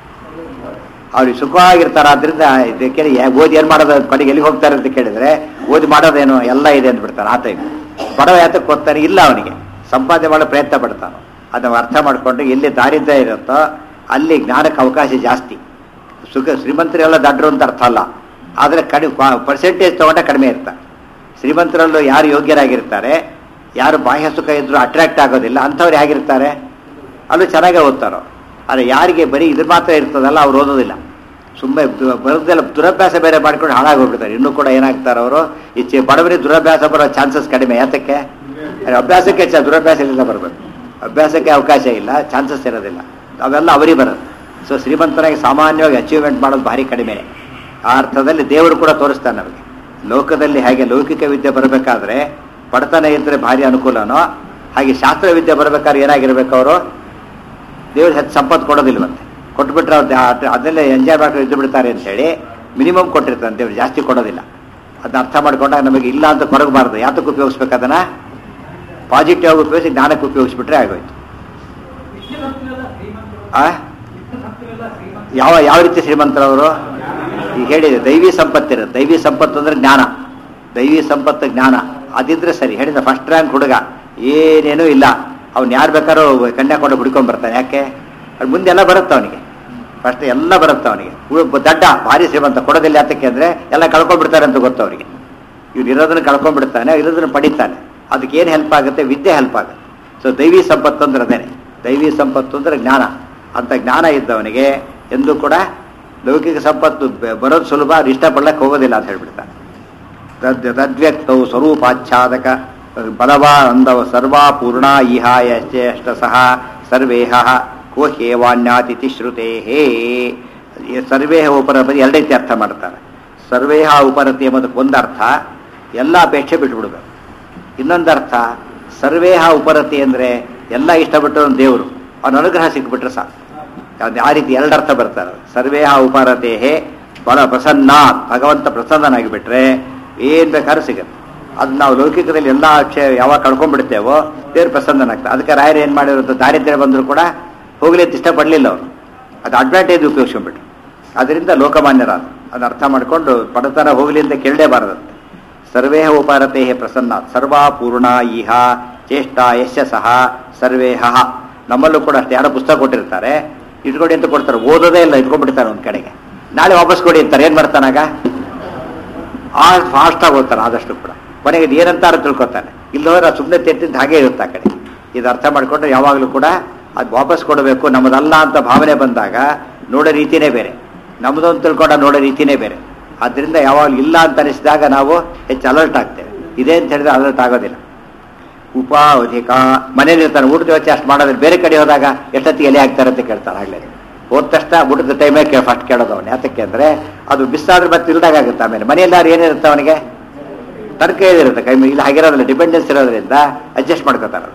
ಅವ್ರಿಗೆ ಸುಖವಾಗಿರ್ತಾರೆ ಆದ್ರಿಂದ ಇದಕ್ಕೆ ಯಾ- ಓದಿ ಏನು ಮಾಡೋದು ಕಡೆಗೆ ಎಲ್ಲಿಗೆ ಹೋಗ್ತಾರೆ ಅಂತ ಕೇಳಿದ್ರೆ ಓದಿ ಮಾಡೋದೇನು ಎಲ್ಲ ಇದೆ ಅಂದ್ಬಿಡ್ತಾನೆ ಆ ಟೈಮ್ ಬಡವ ಯಾತಕ್ಕೆ ಓದ್ತಾನೆ ಇಲ್ಲ ಅವನಿಗೆ ಸಂಪಾದನೆ ಮಾಡೋ ಪ್ರಯತ್ನ ಪಡ್ತಾನೆ ಅದನ್ನು ಅರ್ಥ ಮಾಡಿಕೊಂಡು ಎಲ್ಲಿ ದಾರಿದ್ರ್ಯ ಇರುತ್ತೋ ಅಲ್ಲಿ ಜ್ಞಾನಕ್ಕೆ ಅವಕಾಶ ಜಾಸ್ತಿ ಸುಖ ಶ್ರೀಮಂತರೆಲ್ಲ ದಡ್ರು ಅಂತ ಅರ್ಥ ಅಲ್ಲ ಆದರೆ ಕಡಿಮೆ ಪರ್ಸೆಂಟೇಜ್ ತಗೊಂಡ ಕಡಿಮೆ ಇರ್ತಾರೆ ಶ್ರೀಮಂತರಲ್ಲೂ ಯಾರು ಯೋಗ್ಯರಾಗಿರ್ತಾರೆ ಯಾರು ಬಾಹ್ಯ ಸುಖ ಇದ್ರೂ ಅಟ್ರಾಕ್ಟ್ ಆಗೋದಿಲ್ಲ ಅಂಥವ್ರು ಹೇಗಿರ್ತಾರೆ ಅಲ್ಲೂ ಚೆನ್ನಾಗೇ ಓದ್ತಾರೋ ಆದರೆ ಯಾರಿಗೆ ಬರೀ ಇದು ಮಾತ್ರ ಇರ್ತದಲ್ಲ ಅವ್ರು ಓದೋದಿಲ್ಲ ಸುಮ್ಮನೆ ಬರೋದೆಲ್ಲ ದುರಭ್ಯಾಸ ಬೇರೆ ಮಾಡ್ಕೊಂಡು ಹಾಳಾಗೋಗ್ಬಿಡ್ತಾರೆ ಇನ್ನೂ ಕೂಡ ಏನಾಗ್ತಾರೆ ಅವರು ಈ ಚಿ ಬಡವರಿಗೆ ದುರಭ್ಯಾಸ ಬರೋ ಚಾನ್ಸಸ್ ಕಡಿಮೆ ಯಾತಕ್ಕೆ ಅದೇ ಅಭ್ಯಾಸಕ್ಕೆ ಚ ದುರಭ್ಯಾಸ ಇಲ್ಲಿಂದ ಬರಬೇಕು ಅಭ್ಯಾಸಕ್ಕೆ ಅವಕಾಶ ಇಲ್ಲ ಚಾನ್ಸಸ್ ಇರೋದಿಲ್ಲ ಅವೆಲ್ಲ ಅವರಿಗೆ ಬರೋದು ಸೊ ಶ್ರೀಮಂತನಾಗಿ ಸಾಮಾನ್ಯವಾಗಿ ಅಚೀವ್ಮೆಂಟ್ ಮಾಡೋದು ಭಾರಿ ಕಡಿಮೆ ಆ ಅರ್ಥದಲ್ಲಿ ದೇವರು ಕೂಡ ತೋರಿಸ್ತಾನೆ ನಮಗೆ ಲೋಕದಲ್ಲಿ ಹಾಗೆ ಲೌಕಿಕ ವಿದ್ಯೆ ಬರಬೇಕಾದ್ರೆ ಬಡತನ ಇದ್ದರೆ ಭಾರಿ ಅನುಕೂಲನೋ ಹಾಗೆ ಶಾಸ್ತ್ರ ವಿದ್ಯೆ ಬರಬೇಕಾದ್ರೆ ಏನಾಗಿರ್ಬೇಕು ಅವರು ದೇವ್ರು ಹೆಚ್ಚು ಸಂಪತ್ತು ಕೊಡೋದಿಲ್ವಂತೆ ಕೊಟ್ಬಿಟ್ರೆ ಅವ್ರು ದ- ಅದನ್ನೆಲ್ಲ ಎಂಜಾಯ್ ಮಾಡ್ಕೊಂಡು ಇದ್ದು ಬಿಡ್ತಾರೆ ಅಂತೇಳಿ ಮಿನಿಮಮ್ ಕೊಟ್ಟಿರ್ತಾನೆ ದೇವ್ರು ಜಾಸ್ತಿ ಕೊಡೋದಿಲ್ಲ ಅದನ್ನ ಅರ್ಥ ಮಾಡ್ಕೊಂಡಾಗ ನಮಗೆ ಇಲ್ಲ ಅಂತ ಕೊರಗಬಾರ್ದು ಯಾತಕ್ಕೆ ಉಪಯೋಗಿಸ್ಬೇಕು ಅದನ್ನ ಪಾಸಿಟಿವ್ ಆಗಿ ಉಪಯೋಗಿಸಿ ಜ್ಞಾನಕ್ಕೆ ಉಪಯೋಗಿಸ್ಬಿಟ್ರೆ ಆಗೋಯ್ತು ಆ ಯಾವ ಯಾವ ರೀತಿ ಶ್ರೀಮಂತರವರು ಈಗ ಹೇಳಿದೆ ದೈವಿ ಸಂಪತ್ತಿರುತ್ತೆ ದೈವಿ ಸಂಪತ್ತು ಅಂದ್ರೆ ಜ್ಞಾನ ದೈವಿ ಸಂಪತ್ತು ಜ್ಞಾನ ಅದಿದ್ರೆ ಸರಿ ಹೇಳಿದ ಫಸ್ಟ್ ರ್ಯಾಂಕ್ ಹುಡುಗ ಏನೇನೂ ಇಲ್ಲ ಅವ್ನು ಯಾರು ಬೇಕಾದ್ರೂ ಕನ್ಯಾ ಕೊಂಡು ಹುಡ್ಕೊಂಡ್ ಬರ್ತಾನೆ ಯಾಕೆ ಅದು ಮುಂದೆ ಎಲ್ಲ ಬರುತ್ತೆ ಅವನಿಗೆ ಫಸ್ಟ್ ಎಲ್ಲ ಬರುತ್ತೆ ಅವನಿಗೆ ಉಳ್- ದಡ್ಡ ಭಾರಿ ಶ್ರೀಮಂತ ಕೊಡೋದಿಲ್ಲ ಯಾತಕ್ಕೆ ಅಂದ್ರೆ ಎಲ್ಲ ಕಳ್ಕೊಂಡ್ಬಿಡ್ತಾರೆ ಅಂತ ಗೊತ್ತು ಅವರಿಗೆ ಇವ್ನು ಇರೋದನ್ನ ಕಳ್ಕೊಂಡ್ಬಿಡ್ತಾನೆ ಇರೋದನ್ನ ಪಡಿತಾನೆ ಅದಕ್ಕೆ ಏನು ಹೆಲ್ಪ್ ಆಗುತ್ತೆ ವಿದ್ಯೆ ಹೆಲ್ಪ್ ಆಗುತ್ತೆ ಸೊ ದೈವಿ ಸಂಪತ್ತು ಅಂದ್ರೆ ಅದೇನೆ ದೈವಿ ಸಂಪತ್ತು ಅಂದ್ರೆ ಜ್ಞಾನ ಅಂತ ಜ್ಞಾನ ಇದ್ದವನಿಗೆ ಎಂದೂ ಕೂಡ ಲೌಕಿಕ ಸಂಪತ್ತು ಬ- ಬರೋದು ಸುಲಭ ಅದು ಇಷ್ಟಪಡ್ಲಕ್ಕೆ ಹೋಗೋದಿಲ್ಲ ಅಂತ ಹೇಳ್ಬಿಡ್ತಾನೆ ತದ್ ತದ್ವ್ಯಕ್ತೌ ಸ್ವರೂಪಾಚ್ಛಾದಕ ಬಲವಾನಂದವ ಸರ್ವಾ ಪೂರ್ಣ ಇಹಾಯ ಚೇಷ್ಟ ಸಹ ಸರ್ವೇಹ ಕೋ ಹೇವಾನ್ಯಾತಿಥಿ ಶ್ರುತೇ ಸರ್ವೇಹ ಉಪರಪತಿ ಎರಡು ರೀತಿ ಅರ್ಥ ಮಾಡ್ತಾರೆ ಸರ್ವೇಹ ಉಪರತಿ ಎಂಬುದಕ್ಕೆ ಒಂದು ಅರ್ಥ ಎಲ್ಲ ಅಪೇಕ್ಷೆ ಬಿಟ್ಬಿಡ್ಬೇಕು ಇನ್ನೊಂದು ಅರ್ಥ ಸರ್ವೇಹ ಉಪರತಿ ಅಂದರೆ ಎಲ್ಲ ಇಷ್ಟಪಟ್ಟು ದೇವರು ಅವನ ಅನುಗ್ರಹ ಸಿಕ್ಬಿಟ್ರೆ ಸಾಕು ಅದು ಆ ರೀತಿ ಎರಡು ಅರ್ಥ ಬರ್ತಾರೆ ಸರ್ವೇಹ ಉಪರತೇಹೇ ಬಲ ಪ್ರಸನ್ನ ಭಗವಂತ ಪ್ರಸನ್ನನಾಗಿ ಬಿಟ್ರೆ ಏನ್ ಬೇಕಾದ್ರೂ ಸಿಗುತ್ತೆ ಅದು ನಾವು ಲೌಕಿಕದಲ್ಲಿ ಎಲ್ಲ ಅಕ್ಷಯ ಯಾವಾಗ ಕಳ್ಕೊಂಡ್ಬಿಡ್ತೇವೋ ದೇವ್ರು ಪ್ರಸನ್ನನಾಗ್ತದೆ ಅದಕ್ಕೆ ರಾಯರು ಏನ್ ಮಾಡಿರೋದು ದಾರಿದ್ರ್ಯ ಬಂದರೂ ಕೂಡ ಹೋಗ್ಲಿ ಅಂತ ಇಷ್ಟಪಡಲಿಲ್ಲ ಅವರು ಅದು ಅಡ್ವಾಂಟೇಜ್ ಉಪಯೋಗಿಸ್ಕೊಂಡ್ಬಿಟ್ರು ಅದರಿಂದ ಲೋಕಮಾನ್ಯರಾದ ಅದನ್ನ ಅರ್ಥ ಮಾಡಿಕೊಂಡು ಬಡತನ ಹೋಗ್ಲಿ ಅಂತ ಕೇಳಲೇಬಾರದಂತೆ ಸರ್ವೇಹ ಉಪಾರತೆ ಪ್ರಸನ್ನ ಸರ್ವಾ ಪೂರ್ಣ ಇಹ ಚೇಷ್ಟ ಯಶ ಸಹ ಸರ್ವೇಹ ನಮ್ಮಲ್ಲೂ ಕೂಡ ಅಷ್ಟೇ ಯಾರೋ ಪುಸ್ತಕ ಕೊಟ್ಟಿರ್ತಾರೆ ಇಟ್ಕೊಡಿ ಅಂತ ಕೊಡ್ತಾರೆ ಓದೋದೇ ಇಲ್ಲ ಇಟ್ಕೊಂಡ್ಬಿಡ್ತಾರೆ ಒಂದ್ ಕಡೆಗೆ ನಾಳೆ ವಾಪಸ್ ಕೊಡಿ ಅಂತಾರೆ ಏನ್ ಮಾಡ್ತಾನಾಗ ಆ ಫಾಸ್ಟಾಗಿ ಓದ್ತಾನೆ ಆದಷ್ಟು ಕೂಡ ಕೊನೆಗೆ ಇದು ಏನಂತಾರ ತಿಳ್ಕೊತಾನೆ ಇಲ್ಲೋದ್ರೆ ಸುಮ್ಮನೆ ತೆತ್ತಿದ್ದು ಹಾಗೆ ಇರುತ್ತೆ ಆ ಕಡೆ ಇದು ಅರ್ಥ ಮಾಡ್ಕೊಂಡ್ರೆ ಯಾವಾಗಲೂ ಕೂಡ ಅದು ವಾಪಸ್ ಕೊಡಬೇಕು ನಮ್ಮದಲ್ಲ ಅಂತ ಭಾವನೆ ಬಂದಾಗ ನೋಡೋ ರೀತಿನೇ ಬೇರೆ ನಮ್ಮದು ಅಂತ ತಿಳ್ಕೊಂಡ ನೋಡೋ ರೀತಿನೇ ಬೇರೆ ಆದ್ದರಿಂದ ಯಾವಾಗಲೂ ಇಲ್ಲ ಅಂತ ಅನಿಸಿದಾಗ ನಾವು ಹೆಚ್ಚು ಅಲರ್ಟ್ ಆಗ್ತೇವೆ ಇದೆ ಅಂತ ಹೇಳಿದ್ರೆ ಅಲರ್ಟ್ ಆಗೋದಿಲ್ಲ ಉಪಾಧಿಕ ಮನೇಲಿ ಇರ್ತಾನೆ ಊಟದ ವ್ಯವಸ್ಥೆ ಅಷ್ಟು ಮಾಡೋದ್ರೆ ಬೇರೆ ಕಡೆ ಹೋದಾಗ ಎಷ್ಟೊತ್ತಿಗೆ ಎಲೆ ಹಾಕ್ತಾರೆ ಅಂತ ಕೇಳ್ತಾರೆ ಆಗ್ಲೇ ಹೋದ ತಕ್ಷಣ ಊಟದ ಟೈಮೇ ಕೇ ಫಸ್ಟ್ ಕೇಳೋದು ಅವನು ಯಾತಕ್ಕೆ ಅಂದ್ರೆ ಅದು ಬಿಸ್ಸಾದ್ರೆ ಮತ್ತೆ ಇಲ್ದಾಗ ಆಗುತ್ತೆ ಆಮೇಲೆ ಮನೆಯಲ್ಲಾರು ಏನಿರುತ್ತೆ ಅವನಿಗೆ ತರ್ಕ ಇರುತ್ತೆ ಕೈ ಮೇಲೆ ಇಲ್ಲಿ ಹಾಗಿರೋದಿಲ್ಲ ಡಿಪೆಂಡೆನ್ಸ್ ಇರೋದ್ರಿಂದ ಅಡ್ಜಸ್ಟ್ ಮಾಡ್ಕೋತಾರೆ